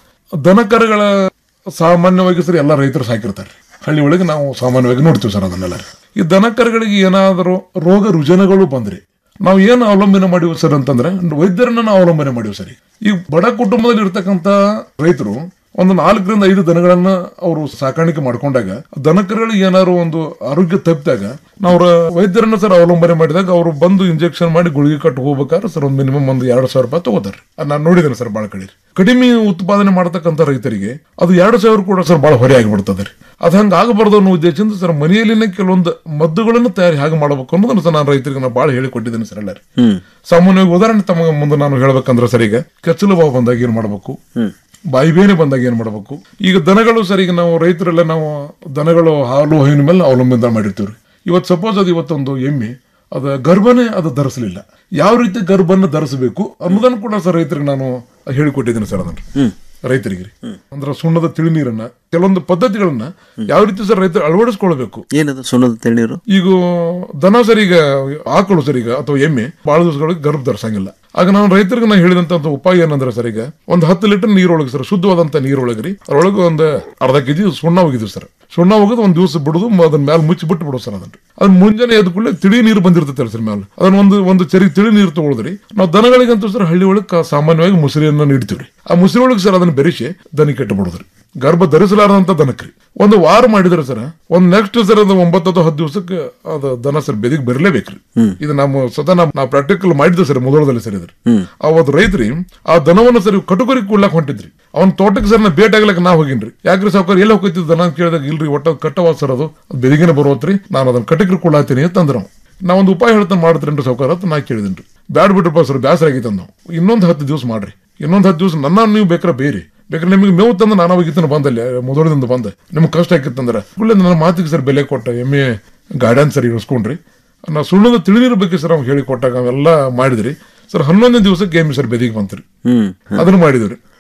ದನಕರುಗಳ ಸಾಮಾನ್ಯವಾಗಿ ಸರ್ ಎಲ್ಲ ರೈತರು ಸಾಕಿರ್ತಾರೆ ಹಳ್ಳಿ ಒಳಗೆ ನಾವು ಸಾಮಾನ್ಯವಾಗಿ ನೋಡ್ತೀವಿ ಸರ್ ಅದನ್ನೆಲ್ಲ ಈ ದನಕರುಗಳಿಗೆ ಏನಾದರೂ ರೋಗ ರುಜಿನಗಳು ಬಂದ್ರಿ ನಾವು ಏನು ಅವಲಂಬನೆ ಮಾಡಿವಿ ಸರ್ ಅಂತಂದ್ರೆ ವೈದ್ಯರನ್ನ ನಾವು ಅವಲಂಬನೆ ಮಾಡಿವಿ ಸರ್ ಈ ಬಡ ಕುಟುಂಬದಲ್ಲಿ ಇರ್ತಕ್ಕಂಥ ರೈತರು ಒಂದು ನಾಲ್ಕರಿಂದ ಐದು ದನಗಳನ್ನ ಅವರು ಸಾಕಾಣಿಕೆ ಮಾಡ್ಕೊಂಡಾಗ ದನಕರುಗಳಿಗೆ ಏನಾದ್ರು ಒಂದು ಆರೋಗ್ಯ ತಪ್ಪಿದಾಗ ನಾವು ಅವ್ರ ವೈದ್ಯರನ್ನ ಸರ್ ಅವಲಂಬನೆ ಮಾಡಿದಾಗ ಅವರು ಬಂದು ಇಂಜೆಕ್ಷನ್ ಮಾಡಿ ಗುಳಿಗೆ ಕಟ್ಟು ಹೋಗ್ಬೇಕಾದ್ರೆ ಸರ್ ಒಂದು ಮಿನಿಮಮ್ ಒಂದು ಎರಡು ಸಾವಿರ ರೂಪಾಯಿ ತಗೋತಾರೆ ಅದ್ ನಾನು ನೋಡಿದ್ದೇನೆ ಸರ್ ಭಾಳ ಕಡೆ ಕಡಿಮೆ ಉತ್ಪಾದನೆ ಮಾಡತಕ್ಕಂಥ ರೈತರಿಗೆ ಅದು ಎರಡು ಸಾವಿರ ಕೂಡ ಸರ್ ಬಹಳ ಹೊರೆ ಆಗಿಬಿಡ್ತದೆ ರೀ ಅದು ಹಂಗೆ ಆಗಬಾರ್ದು ಅನ್ನೋ ಉದ್ದೇಶದಿಂದ ಸರ್ ಮನೆಯಲ್ಲಿನೇ ಕೆಲವೊಂದು ಮದ್ದುಗಳನ್ನು ತಯಾರಿ ಹೇಗೆ ಮಾಡಬೇಕು ಅನ್ನೋದನ್ನ ಸರ್ ನಾನು ರೈತರಿಗೆ ನಾನು ಭಾಳ ಹೇಳಿಕೊಟ್ಟಿದ್ದೇನೆ ಸರ್ ಎಲ್ಲರೂ
ಹ್ಮ್
ಸಾಮಾನ್ಯವಾಗಿ ಉದಾಹರಣೆ ತಮಗೆ ಮುಂದೆ ನಾನು ಹೇಳ್ಬೇಕಂದ್ರೆ ಸರ್ ಈಗ ಕೆಚ್ಚಲು ಬಾವು ಬಂದಾಗ ಏನ್ ಮಾಡಬೇಕು ಬಾಯಿ ಬೇನೆ ಬಂದಾಗ ಏನ್ ಮಾಡಬೇಕು ಈಗ ದನಗಳು ಸರ್ ಈಗ ನಾವು ರೈತರೆಲ್ಲ ನಾವು ದನಗಳು ಹಾಲು ಹೈನು ಮೇಲೆ ಅವಲಂಬನೆ ಮಾಡಿರ್ತೀವ್ರಿ ಇವತ್ತು ಸಪೋಸ್ ಅದು ಇವತ್ತೊಂದು ಎಮ್ಮೆ ಅದ ಗರ್ಭನೇ ಅದು ಧರಿಸಲಿಲ್ಲ ಯಾವ ರೀತಿ ಗರ್ಭನ ಧರಿಸಬೇಕು ಅನ್ನೋದನ್ನು ಕೂಡ ಸರ್ ರೈತರಿಗೆ ನಾನು ಹೇಳಿಕೊಟ್ಟಿದ್ದೀನಿ ಸರ್ ಅದನ್ನ ರೈತರಿಗೆ ರೀ. ಅಂದ್ರೆ ಸುಣ್ಣದ ತಿಳಿನೀರನ್ನ ಕೆಲವೊಂದು ಪದ್ಧತಿಗಳನ್ನ ಯಾವ ರೀತಿ ಸರ್ ರೈತರು ಅಳವಡಿಸ್ಕೊಳ್ಬೇಕು
ಏನದು ಸುಣ್ಣದ ತೆಳ್ಳೀರು
ಈಗ ದನ ಸರ್ ಈಗ ಆಕಳು ಸರ್ ಈಗ ಅಥವಾ ಎಮ್ಮೆ ಬಹಳ ದಿವಸಗಳಿಗೆ ಗರ್ಭ ಧರಿಸಂಗಿಲ್ಲ ಆಗ ನಾನು ರೈತರಿಗೆ ನಾನು ಹೇಳಿದಂತ ಒಂದು ಉಪಾಯ ಏನಂದ್ರೆ ಸರ್ ಈಗ ಒಂದು ಹತ್ತು ಲೀಟರ್ ನೀರೊಳಗೆ ಸರ್ ಶುದ್ಧವಾದಂತ ನೀರೊಳಗೆ ರೀ ಅದ್ರೊಳಗೆ ಒಂದು ಅರ್ಧ ಕೆಜಿ ಸುಣ್ಣ ಹೋಗಿದ್ವಿ ಸರ್ ಸುಣ್ಣ ಹೋಗೋದು ಒಂದ್ ದಿವಸ ಬಿಡುದು ಮ- ಅದನ್ನ ಮೇಲೆ ಮುಚ್ಚಿ ಬಿಟ್ಟು ಬಿಡೋದು ಸರ್ ಅದನ್ನ ಅದನ್ನ ಮುಂಜಾನೆ ಎದ್ದು ಕೂಡಲೇ ತಿಳಿ ನೀರು ಬಂದಿರ್ತೈತೆ ಸರ್ ಮೇಲೆ ಅದನ್ನ ಒಂದು ಒಂದು ಚರಿ ತಿಳಿ ನೀರು ತಗೊಳಿದ್ರಿ ನಾವು ದನಗಳಿಗಂತೂ ಸರ್ ಹಳ್ಳಿ ಒಳಗೆ ಸಾಮಾನ್ಯವಾಗಿ ಮುಸುರಿಯನ್ನ ನೀಡ್ತೀವ್ರಿ ಆ ಮುಸುರಿ ಒಳಗೆ ಸರ್ ಅದನ್ನ ಬೆರೆಸಿ ದನಿ ಕೆಟ್ಟು ಬಿಡೋದ್ರಿ ಗರ್ಭ ಧರಿಸಲಾರದಂತ ದನಕ್ರಿ ಒಂದು ವಾರ ಮಾಡಿದ್ರೆ ಸರ್ ಒಂದ್ ನೆಕ್ಸ್ಟ್ ಸರ್ ಅದು ಒಂಬತ್ತು ಅಥವಾ ಹತ್ತು ದಿವಸಕ್ಕೆ ಅದು ದನ ಸರ್ ಬೆದಿಗೆ ಬರಲೇಬೇಕ್ರಿ ಇದು ನಮ್ಮ ಸ್ವತಃ ನಾವು ನಾವು ಪ್ರಾಕ್ಟಿಕಲ್ ಮಾಡಿದ್ವಿ ಸರ್ ಮೊದಲದಲ್ಲಿ ಸರ್ ಇದ್ರಿ ಅವತ್ತು ರೈತ್ರಿ ಆ ದನವನ್ನು ಸರ್ ಕಟುಕರಿ ಕೂಡ್ಲಾಕ್ ಹೊಂಟಿದ್ರಿ ಅವ್ನ ತೋಟಕ್ಕೆ ಸರ್ ನಾ ಭೇಟಿ ಆಗ್ಲಕ್ಕ ನಾ ಹೋಗಿನ್ರಿ ಯಾಕ್ರಿ ಸಾವುಕಾರ ಎಲ್ಲಿ ಹೋಗ್ತಿದ್ ದನ ಅಂತ ಕೇಳಿದಾಗ ಇಲ್ರಿ ಒಟ್ಟ ಕಟ್ಟವ ಸರ್ ಅದು ಅದು ಬೆದಿಗೆನೆ ಬರೋತ್ರಿ ನಾನು ಅದನ್ನ ಕಟಕರಿ ಕೂಡಾತೀನಿ ಅಂತಂದ್ರ ನಾವು ನಾ ಒಂದು ಉಪಾಯ ಹೇಳ್ತಾನೆ ಮಾಡ್ತೀರೇನ್ರಿ ಸಾವುಕಾರ ಅಂತ ನಾ ಕೇಳಿದೇನ್ರಿ ಬ್ಯಾಡ್ ಬಿಟ್ರಪ್ಪ ಸರ್ ಬ್ಯಾಸರ ಆಗೈತೆ ಅಂದ ಇನ್ನೊಂದು ಹತ್ತು ದಿವಸ ಮಾಡ್ರಿ ಇನ್ನೊಂದು ಹತ್ತು ದಿವಸ ನನ್ನ ನೀವು ಬೇಕಾರೆ ಬೇರೆ ಬೇಕಾದ್ರೆ ನಿಮಗೆ ಮೇವು ತಂದು ನಾನು ಹೋಗಿತ್ತನ ಬಂದಲ್ಲಿ ಮೊದಲಿಂದ ಬಂದೆ ನಿಮ್ಗೆ ಕಷ್ಟ ಆಗಿತ್ತಂದ್ರೆ ಕುಳ್ಳೆ ನನ್ನ ಮಾತಿಗೆ ಸರ್ ಬೆಲೆ ಕೊಟ್ಟ ಎಮ್ಮೆ ಗಾರ್ಡನ್ ಸರ್ ಇಳಿಸ್ಕೊಂಡ್ರಿ ನಾ ಸುಣ್ಣದ ತಿಳಿನೀರು ಬಗ್ಗೆ ಸರ್ ಅವ್ನು ಹೇಳಿ ಕೊಟ್ಟಾಗ ಅವೆಲ್ಲ ಮಾಡಿದ್ರಿ ಸರ್ ಹನ್ನೊಂದನೇ ದಿವಸಕ್ಕೆ ಎಮ್ಮೆ ಸರ್ ಬೆದಿಗೆ ಬಂತ್ರಿ
ಹ್ಮ್
ಅದನ್ನ ಮಾಡಿದ್ರಿ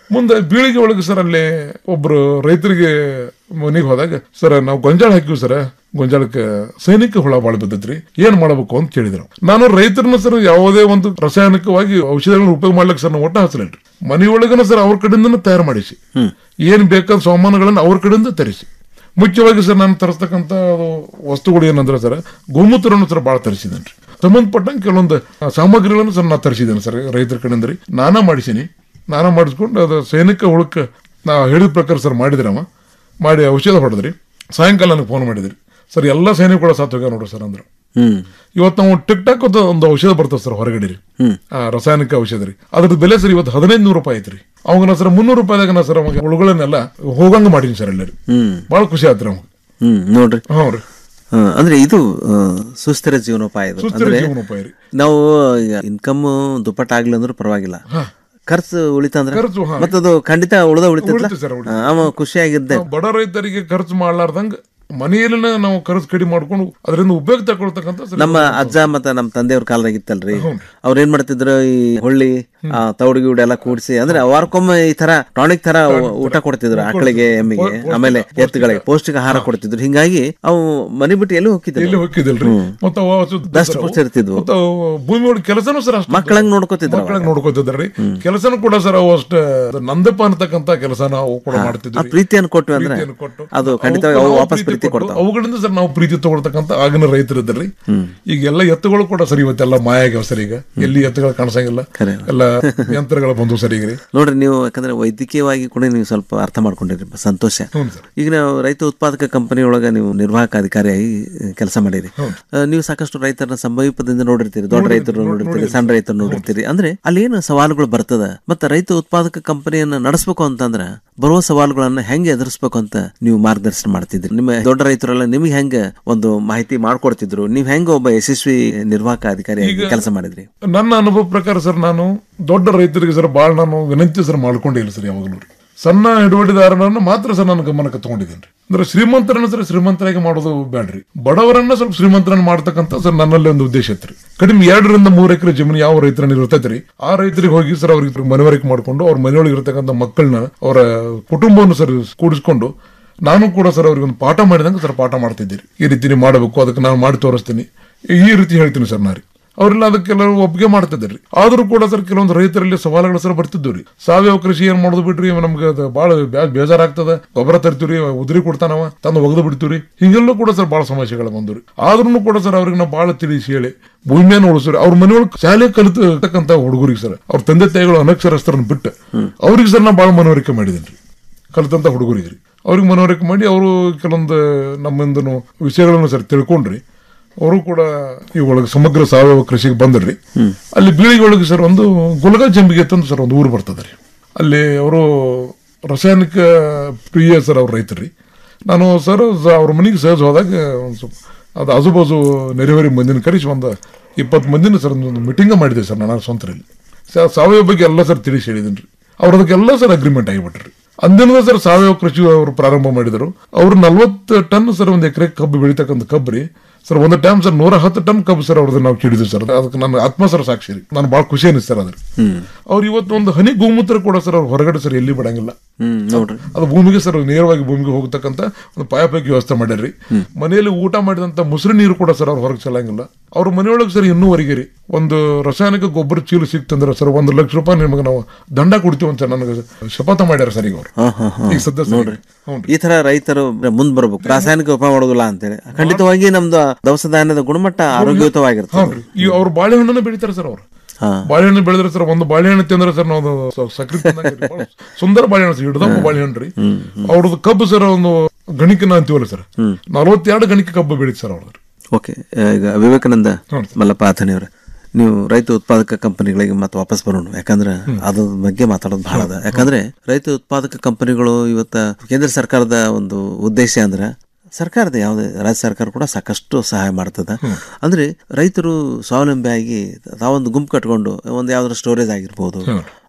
ಮುಂದೆ ಬೀಳಿಗೆ ಒಳಗೆ ಸರ್ ಅಲ್ಲಿ ಒಬ್ರು ರೈತರಿಗೆ ಮನೆಗೆ ಹೋದಾಗ ಸರ್ ನಾವು ಗೊಂಜಾಳ ಹಾಕಿವಿ ಸರ್ ಗೊಂಜಾಳಕ್ಕೆ ಸೈನಿಕ ಹುಳ ಬಾಳ ಬಿದ್ದೈತ್ರಿ ಏನ್ ಮಾಡಬೇಕು ಅಂತ ಕೇಳಿದ್ರು ನಾನು ರೈತರನ್ನ ಸರ್ ಯಾವುದೇ ಒಂದು ರಾಸಾಯನಿಕವಾಗಿ ಔಷಧಿಗಳನ್ನ ಉಪಯೋಗ ಮಾಡ್ಲಿಕ್ಕೆ ಸರ್ ನಾವು ಒಟ್ಟ ಹಚ್ಚಲಿಲ್ರಿ ಮನೆಯೊಳಗನ ಸರ್ ಅವ್ರ ಕಡೆಯಿಂದ ತಯಾರು ಮಾಡಿಸಿ ಏನ್ ಬೇಕಾದ ಸಾಮಾನುಗಳನ್ನ ಅವ್ರ ಕಡೆಯಿಂದ ತರಿಸಿ ಮುಖ್ಯವಾಗಿ ಸರ್ ನಾನು ತರಿಸ್ತಕ್ಕಂಥ ವಸ್ತುಗಳು ಏನಂದ್ರೆ ಸರ್ ಗೋಮೂತ್ರವನ್ನು ಸರ್ ಭಾಳ ತರಿಸಿದ್ದೇನೆ ರೀ ಸಂಬಂಧಪಟ್ಟಂಗೆ ಕೆಲವೊಂದು ಆ, ಸಾಮಗ್ರಿಗಳನ್ನು ಸರ್ ನಾ ತರಿಸಿದ್ದೇನೆ ಸರ್ ರೈತರ ಕಡೆಯಿಂದ ರೀ ನಾನಾ ಮಾಡಿಸಿನಿ ನಾನಾ ಮಾಡಿಸ್ಕೊಂಡು ಅದು ಸೈನಿಕ ಹುಳಕ್ಕೆ ನಾ ಹೇಳಿದ ಪ್ರಕಾರ ಸರ್ ಮಾಡಿದ್ರಿ ಅವ ಮಾಡಿ ಔಷಧ ಹೊಡೆದ್ರಿ ಸಾಯಂಕಾಲ ನನಗೆ ಫೋನ್ ಮಾಡಿದ್ರಿ ಸರ್ ಎಲ್ಲ ಸೈನಿಕಗಳು ಸಾತ್ ಹೋಗ್ಯಾವ ನೋಡ್ರಿ ಸರ್ ಅಂದ್ರು
ಹ್ಮ್
ಇವತ್ತು ನಾವು ಟಿಕ್ ಟಾಕ್ ಅಂತ ಒಂದು ಔಷಧ ಬರ್ತದೆ ಸರ್ ಹೊರಗಡೆ ರೀ
ಹ್ಮ್.
ಆ, ರಾಸಾಯನಿಕ ಔಷಧ ರೀ ಅದ್ರದ್ದು ಬೆಲೆ ಸರ್ ಇವತ್ತು ಹದಿನೈದು ನೂರು ರೂಪಾಯಿ ಐತ್ರಿ ಅವಾಗ ಸರ್ ಮುನ್ನೂರು ರೂಪಾಯಿದಾಗ ನಾ ಸರ್ ಅವಾಗ ಹುಳುಗಳನ್ನೆಲ್ಲ ಹೋಗಂಗ ಮಾಡೀನಿ ಸರ್ ಎಲ್ಲರಿ
ಹ್ಮ್
ಬಹಳ ಖುಷಿ ಆತ್ರಿ ಅವಾಗ
ಹ್ಮ್ ನೋಡ್ರಿ
ಹ್ಞೂ ರೀ
ಆ, ಅಂದ್ರೆ ಇದು ಆ, ಸುಸ್ಥಿರ ಜೀವನೋಪಾಯ ಇದು
ಸುಸ್ಥಿರ
ಅಂದ್ರೆ
ಜೀವನೋಪಾಯ ರೀ.
ನಾವು ಇನ್ಕಮ್ ದುಪ್ಪಟ್ಟ ಆಗ್ಲಿ ಅಂದ್ರೂ ಪರವಾಗಿಲ್ಲ ಖರ್ಚು ಉಳಿತ ಅಂದ್ರೆ
ಖರ್ಚು, ಹಾ.
ಮತ್ತದು ಖಂಡಿತ ಉಳ್ದ ಉಳಿತೈತಲ್ಲ
ಉಳಿತು ಸರ್, ಉಳಿತು.
ಆ, ಅವ ಖುಷಿಯಾಗಿದ್ದೆ
ನಾವು ಬಡ ರೈತರಿಗೆ ಖರ್ಚು ಮಾಡ್ಲಾರ್ದಂಗ ಮನೆಯಲ್ಲಿನ ನಾವು ಖರ್ಚು ಕಡಿಮೆ ಮಾಡ್ಕೊಂಡು ಅದರಿಂದ ಉಪಯೋಗ ತಗೊಳ್ತಕ್ಕಂಥ ಸರ್
ನಮ್ಮ ಅಜ್ಜ ಮತ್ತೆ ನಮ್ಮ ತಂದೆಯವ್ರ ಕಾಲದಾಗ ಇತ್ತಲ್ರಿ ಅವ್ರ ಏನ್ ಮಾಡ್ತಿದ್ರು ಈ ಹೊಳ್ಳಿ ಆ, ತೌಡು ಗಿೌಡು ಎಲ್ಲ ಕೂಡಿಸಿ ಅಂದ್ರೆ ವಾರಕ್ಕೊಮ್ಮೆ ಈ ತರ ಟಾನಿಕ್ ತರ ಊಟ ಕೊಡ್ತಿದ್ರು ಆಕಳಿಗೆ ಎಮ್ಮಿಗೆ ಆಮೇಲೆ ಎತ್ತುಗಳಿಗೆ ಪೌಷ್ಟಿಕ ಆಹಾರ ಕೊಡ್ತಿದ್ರು ಹಿಂಗಾಗಿ ಅವು ಮನೆ ಬಿಟ್ಟು ಎಲ್ಲಿ ಹೋಗಿದ್ರು
ಎಲ್ಲಿ ಹೋಗಿದಿಲ್ರಿ ಮತ್ತೆ ಅವ ಶುದ್ಧ
ದಷ್ಟ
ಸರ್ ಅವು.
ಪುಷ್ಟ ಇರ್ತಿದ್ವು
ಮತ್ತೆ ಅವು ಭೂಮಿ ಒಳಗೆ ಕೆಲಸನೂ ಸರ್ ಅಷ್ಟು
ಮಕ್ಕಳಂಗ್ ನೋಡ್ಕೋತಿದ್ರು
ಮಕ್ಕಳಂಗ್ ನೋಡ್ಕೋತಿದ್ರಿ ಕೆಲಸನೂ ಕೂಡ ಸರ್ ಅವು ಅಷ್ಟ ನಂದಪ್ಪ ಅನ್ನತಕ್ಕಂತ ಕೆಲಸ ನಾವು ಕೂಡ
ಆ
ಮಾಡ್ತಿದ್ವಿ
ಪ್ರೀತಿಯನ್ನು ಕೊಟ್ವಿ ಅಂದ್ರೆ
ಪ್ರೀತಿಯನ್ನು ಕೊಟ್ಟು
ಅದು ಖಂಡಿತವಾಗಿ
ಅವಕ್ಕೂ
ಅವು
ನಾವು
ವಾಪಸ್ ಪ್ರೀತಿ
ಕೊಟ್ಟು,
ಕೊಡ್ತಾವ
ಅವುಗಳಿಂದ ಸರ್ ನಾವು ಪ್ರೀತಿ ತಗೊಳ್ತಕ್ಕಂತ ಆಗಿನ ರೈತರು ಇದ್ರಿ ಈಗ ಎಲ್ಲ ಎತ್ತುಗಳು ಕೂಡ ಸರ್ ಇವತ್ತೆಲ್ಲ ಮಾಯ ಆಗ್ಯಾವ ಸರ್ ಈಗ ಎಲ್ಲಿ ಎತ್ತುಗಳು ಕಾಣಿಸಂಗಿಲ್ಲ ಎಲ್ಲ ಯಂತ್ರಗಳು ಬಂದು ಸರ್ ಈಗ ರೀ
ನೋಡ್ರಿ ನೀವು ಯಾಕಂದ್ರೆ ವೈದ್ಯಕೀಯವಾಗಿ ಕೂಡ ನೀವು ಸ್ವಲ್ಪ ಅರ್ಥ ಮಾಡ್ಕೊಂಡಿರಿ ಸಂತೋಷ
ಹ್ಞೂ ಸರ್.
ಈಗ ನಾವು ರೈತ ಉತ್ಪಾದಕ ಕಂಪನಿ ಒಳಗ ನೀವು ನಿರ್ವಾಹಕ ಅಧಿಕಾರಿಯಾಗಿ ಕೆಲಸ ಮಾಡಿರಿ ಆ, ನೀವು ಸಾಕಷ್ಟು ರೈತರನ್ನ ಸಮೀಪದಿಂದ ನೋಡಿರ್ತೀರಿ ದೊಡ್ಡ ರೈತರು ನೋಡಿರ್ತೀರಿ ಸಣ್ಣ ರೈತರು ನೋಡಿರ್ತೀರಿ ಅಂದ್ರೆ ಅಲ್ಲಿ ಏನು ಸವಾಲುಗಳು ಬರ್ತದ ಮತ್ತೆ ರೈತ ಉತ್ಪಾದಕ ಕಂಪನಿಯನ್ನ ನಡೆಸಬೇಕು ಅಂತಂದ್ರ ಬರುವ ಸವಾಲುಗಳನ್ನ ಹೆಂಗೆ ಎದುರಿಸಬೇಕು ಅಂತ ನೀವು ಮಾರ್ಗದರ್ಶನ ಮಾಡ್ತಿದ್ರಿ ನಿಮ್ಮ ದೊಡ್ಡ ರೈತರೆಲ್ಲ ನಿಮ್ಗೆ ಹೆಂಗ ಒಂದು ಮಾಹಿತಿ ಮಾಡ್ಕೊಡ್ತಿದ್ರು ನೀವ್ ಹೆಂಗ ಒಬ್ಬ ಯಶಸ್ವಿ ನಿರ್ವಾಹಕ ಅಧಿಕಾರಿಯಾಗಿ
ಈಗ-
ಕೆಲಸ ಮಾಡಿದ್ರಿ
ನನ್ನ ಅನುಭವ ಪ್ರಕಾರ ಸರ್ ನಾನು ದೊಡ್ಡ ರೈತರಿಗೆ ಸರ್ ಭಾಳ ನಾನು ವಿನಂತಿ ಸರ್ ಮಾಡ್ಕೊಂಡಿಲ್ಲ ಸರ್ ಯಾವಾಗಲೂ ರೀ ಸಣ್ಣ ಹಿಡುವಳಿದಾರರನ್ನ ಮಾತ್ರ ಸರ್ ನನ್ನ ಗಮನಕ್ಕೆ ತಗೊಂಡಿದ್ದೀನಿ ಅಂದ್ರೆ ಶ್ರೀಮಂತರನ್ನ ಸರ್ ಶ್ರೀಮಂತರಾಗಿ ಮಾಡೋದು ಬೇಡ್ರಿ ಬಡವರನ್ನ ಸ್ವಲ್ಪ ಶ್ರೀಮಂತರನ್ನ ಮಾಡ್ತಕ್ಕಂತ ಸರ್ ನನ್ನಲ್ಲಿ ಒಂದು ಉದ್ದೇಶ ಇತ್ರಿ ಕಡಿಮೆ ಎರಡರಿಂದ ಮೂರು ಎಕರೆ ಜಮೀನು ಯಾವ ರೈತರಲ್ಲಿ ಇರ್ತೈತ್ರಿ ಆ ರೈತರಿಗೆ ಹೋಗಿ ಸರ್ ಅವ್ರಿಗೆ ಮನವರಿಕೆ ಮಾಡ್ಕೊಂಡು ಅವ್ರ ಮನೆಯೊಳಗೆ ಇರ್ತಕ್ಕಂಥ ಮಕ್ಕಳನ್ನ ಅವರ ಕುಟುಂಬವನ್ನು ಸರ್ ಕೂಡಿಸ್ಕೊಂಡು ನಾನು ಕೂಡ ಸರ್ ಅವ್ರಿಗೆ ಒಂದು ಪಾಠ ಮಾಡಿದಂಗೆ ಸರ್ ಪಾಠ ಮಾಡ್ತಿದ್ದೀರಿ ಈ ರೀತಿ ನೀವು ಮಾಡಬೇಕು ಅದಕ್ಕೆ ನಾನು ಮಾಡಿ ತೋರಿಸ್ತೀನಿ ಈ ರೀತಿ ಹೇಳ್ತೀನಿ ಸರ್ ನಾರಿ ಅವರೆಲ್ಲ ಅದಕ್ಕೆ ಕೆಲವರು ಒಪ್ಪಿಗೆ ಮಾಡ್ತಿದ್ರಿ ಆದ್ರೂ ಕೂಡ ಸರ್ ಕೆಲವೊಂದು ರೈತರಲ್ಲಿ ಸವಾಲುಗಳು ಸರ್ ಬರ್ತಿದ್ವು ರೀ ಸಾವಯವ ಕೃಷಿ ಏನ್ ಮಾಡೋದು ಬಿಟ್ರಿ ಇವ ನಮ್ಗೆ ಅದು ಭಾಳ ಬ್ಯಾ- ಬೇಜಾರಾಗ್ತದ ಗೊಬ್ಬರ ತರ್ತೀವ್ರಿ ಉದುರಿ ಕೊಡ್ತಾನವ ತಂದು ಒಗದು ಬಿಡ್ತೀವ್ರಿ ಹಿಂಗೆಲ್ಲ ಕೂಡ ಸರ್ ಭಾಳ ಸಮಸ್ಯೆಗಳು ಬಂದ್ರಿ ಆದ್ರೂ ಕೂಡ ಸರ್ ಅವ್ರಿಗೆ ನಾವು ಭಾಳ ತಿಳಿಸಿ ಹೇಳಿ ಭೂಮಿಯನ್ನು ಉಳಿಸ್ರಿ ಅವ್ರ ಮನೆಯೊಳಗೆ ಶಾಲೆ ಕಲಿತಕ್ಕಂತ ಹುಡುಗರಿಗೆ ಸರ್ ಅವ್ರ ತಂದೆ ತಾಯಿಗಳು ಅನಕ್ಷರಸ್ಥರನ್ನ ಬಿಟ್ಟು ಅವ್ರಿಗೆ ಸರ್ ನಾ ಭಾಳ ಮನವರಿಕೆ ಮಾಡಿದ್ದೀನಿ ಕಲಿತಂತ ಹುಡುಗರಿಗೆ ರೀ ಅವ್ರಿಗೆ ಮನವರಿಕೆ ಮಾಡಿ ಅವರು ಕೆಲವೊಂದು ನಮ್ಮಿಂದನು ವಿಷಯಗಳನ್ನು ಸರ್ ತಿಳ್ಕೊಂಡ್ರಿ ಅವರು ಕೂಡ ಈ ಒಳಗೆ ಸಮಗ್ರ ಸಾವಯವ ಕೃಷಿಗೆ ಬಂದ್ರಿ ಅಲ್ಲಿ ಬೀಳಿಗೆ ಒಳಗೆ ಸರ್ ಒಂದು ಗುಲಗ ಜಂಬಿಗೆ ಅಂತ ಸರ್ ಒಂದು ಊರು ಬರ್ತದೆ ರೀ ಅಲ್ಲಿ ಅವರು ರಾಸಾಯನಿಕ ಪ್ರಿಯ ಸರ್ ಅವ್ರ ರೈತರು ನಾನು ಸರ್ ಸ- ಅವ್ರ ಮನೆಗೆ ಸಹಜ ಹೋದಾಗ ಒಂದು ಸ್ವಲ್ಪ ಅದು ಆಜುಬಾಜು ನೆರೆಹೊರೆ ಮಂದಿನ ಕರೆಸಿ ಒಂದು ಇಪ್ಪತ್ತು ಮಂದಿನ ಸರ್ ಒಂದು ಮೀಟಿಂಗ್ ಮಾಡಿದೆ ಸರ್ ನಾನು ಸ್ವಂತರಲ್ಲಿ ಸ- ಸಾವಯವ ಬಗ್ಗೆ ಎಲ್ಲ ಸರ್ ತಿಳಿಸಿ ಹೇಳಿದ್ದೀನಿ ರೀ ಅವ್ರ ಅದಕ್ಕೆಲ್ಲ ಸರ್ ಅಗ್ರಿಮೆಂಟ್ ಆಗಿಬಿಟ್ರಿ ಅಂದಿನದ ಸರ್ ಸಾವಯವ ಕೃಷಿ ಅವರು ಪ್ರಾರಂಭ ಮಾಡಿದರು ಅವರು ನಲ್ವತ್ತು ಟನ್ ಸರ್ ಒಂದು ಎಕರೆ ಕಬ್ಬು ಬೆಳಿತಕ್ಕಂಥ ಕಬ್ಬು ರೀ ಸರ್ ಒಂದು ಟೈಮ್ ಸರ್ ನೂರ ಹತ್ತು ಟನ್ ಕಬ್ಬು ಸರ್ ಅವ್ರದ್ದು ನಾವು ಕೇಳಿದ್ವಿ ಸರ್ ಅದಕ್ಕೆ ನನ್ನ ಆತ್ಮ ಸರ್ ಸಾಕ್ಷಿ ರೀ ನಾನು ಭಾಳ ಖುಷಿ ಅನಿಸ್ತು ಸರ್ ಅದ್ರ ಅವ್ರು ಇವತ್ತು ಒಂದು ಹನಿ ಗೋಮೂತ್ರ ಕೂಡ ಸರ್ ಅವ್ರು ಹೊರಗಡೆ ಸರ್ ಎಲ್ಲಿ ಬಿಡಂಗಿಲ್ಲ
ಹ್ಮ್ ನೋಡ್ರಿ
ಅದು ಭೂಮಿಗೆ ಸರ್ ನೇರವಾಗಿ ಭೂಮಿಗೆ ಹೋಗ್ತಕ್ಕಂತ ಒಂದು ಪಾಯಪೈಕಿ ವ್ಯವಸ್ಥೆ ಮಾಡ್ಯಾರ್ರಿ ಮನೆಯಲ್ಲಿ ಊಟ ಮಾಡಿದಂತ ಮುಸುರಿ ನೀರು ಕೂಡ ಸರ್ ಅವ್ರು ಹೊರಗೆ ಚೆಲ್ಲಂಗಿಲ್ಲ ಅವ್ರ ಮನೆಯೊಳಗೆ ಸರ್ ಇನ್ನೂವರೆಗೆ ರೀ ಒಂದು ರಾಸಾಯನಿಕ ಗೊಬ್ಬರ ಚೀಲ ಸಿಕ್ತಂದ್ರೆ ಸರ್ ಒಂದು ಲಕ್ಷ ರೂಪಾಯಿ ನಿಮಗೆ ನಾವು ದಂಡ ಕೊಡ್ತೀವಿ ಅಂತ ನನಗೆ ಶಪಥ ಮಾಡ್ಯಾರ ಸರ್ ಈಗ ಅವ್ರು
ಹಾ, ಹಾ, ಹಾ.
ಈಗ ಸದ್ಯ ಸರ್
ನೋಡ್ರಿ ಈ ತರ ರೈತರು ಮುಂದ್ ಬರ್ಬೇಕು ರಾಸಾಯನಿಕ ಉಪಯೋಗ ಮಾಡೋದಿಲ್ಲ ಅಂತೇಳಿ ಖಂಡಿತವಾಗಿ ನಮ್ದು ದವಸ ಧಾನ್ಯದ ಗುಣಮಟ್ಟ ಆರೋಗ್ಯಯುತವಾಗಿರ್ತದೆ
ಹೌದ್ರಿ ಈ ಅವ್ರು ಬಾಳೆಹಣ್ಣನ್ನ ಬೆಳಿತಾರೆ ಸರ್ ಅವ್ರು
ಹಾ.
ಬಾಳೆಹಣ್ಣು ಬೆಳೆದ್ರೆ ಸರ್ ಒಂದು ಬಾಳೆಹಣ್ಣು ತಿಂದ್ರೆ ಸರ್ ನಾವು ಸ- ಸಕ್ರೆ ತಿಂದಂಗೆ ರೀ. ಭಾಳ ಸುಂದರ ಬಾಳೆಹಣ್ಣು ಸರ್ ಹಿಡ್ದಪ್ಪ ಬಾಳೆಹಣ್ಣು ರೀ ಅವ್ರದ್ದು ಕಬ್ಬು ಸರ್ ಒಂದು ಗಣಿಕನ ಅಂತೀವಲ್ಲ ಸರ್ ನಲವತ್ತೆರಡು ಗಣಿಕೆ ಕಬ್ಬು ಬೆಳೀತು ಸರ್ ಅವ್ರದ್ದು
ಓಕೆ ಈಗ ವಿವೇಕಾನಂದ ಮಲ್ಲಪ್ಪ ಅಥಣಿಯವ್ರ ನೀವು ರೈತ ಉತ್ಪಾದಕ ಕಂಪನಿಗಳಿಗೆ ಮತ್ತೆ ವಾಪಸ್ ಬರೋಣ ಯಾಕಂದ್ರೆ ಅದ್ರ ಬಗ್ಗೆ ಮಾತಾಡೋದು ಬಹಳ ಅದ ಯಾಕಂದ್ರೆ ರೈತ ಉತ್ಪಾದಕ ಕಂಪನಿಗಳು ಇವತ್ತ ಕೇಂದ್ರ ಸರ್ಕಾರದ ಒಂದು ಉದ್ದೇಶ ಅಂದ್ರೆ ಸರ್ಕಾರದ ಯಾವುದೇ ರಾಜ್ಯ ಸರ್ಕಾರ ಕೂಡ ಸಾಕಷ್ಟು ಸಹಾಯ ಮಾಡ್ತದ ಅಂದ್ರೆ ರೈತರು ಸ್ವಾವಲಂಬಿಯಾಗಿ ತಾವೊಂದು ಗುಂಪು ಕಟ್ಕೊಂಡು ಒಂದು ಯಾವ್ದಾದ್ರು ಸ್ಟೋರೇಜ್ ಆಗಿರ್ಬೋದು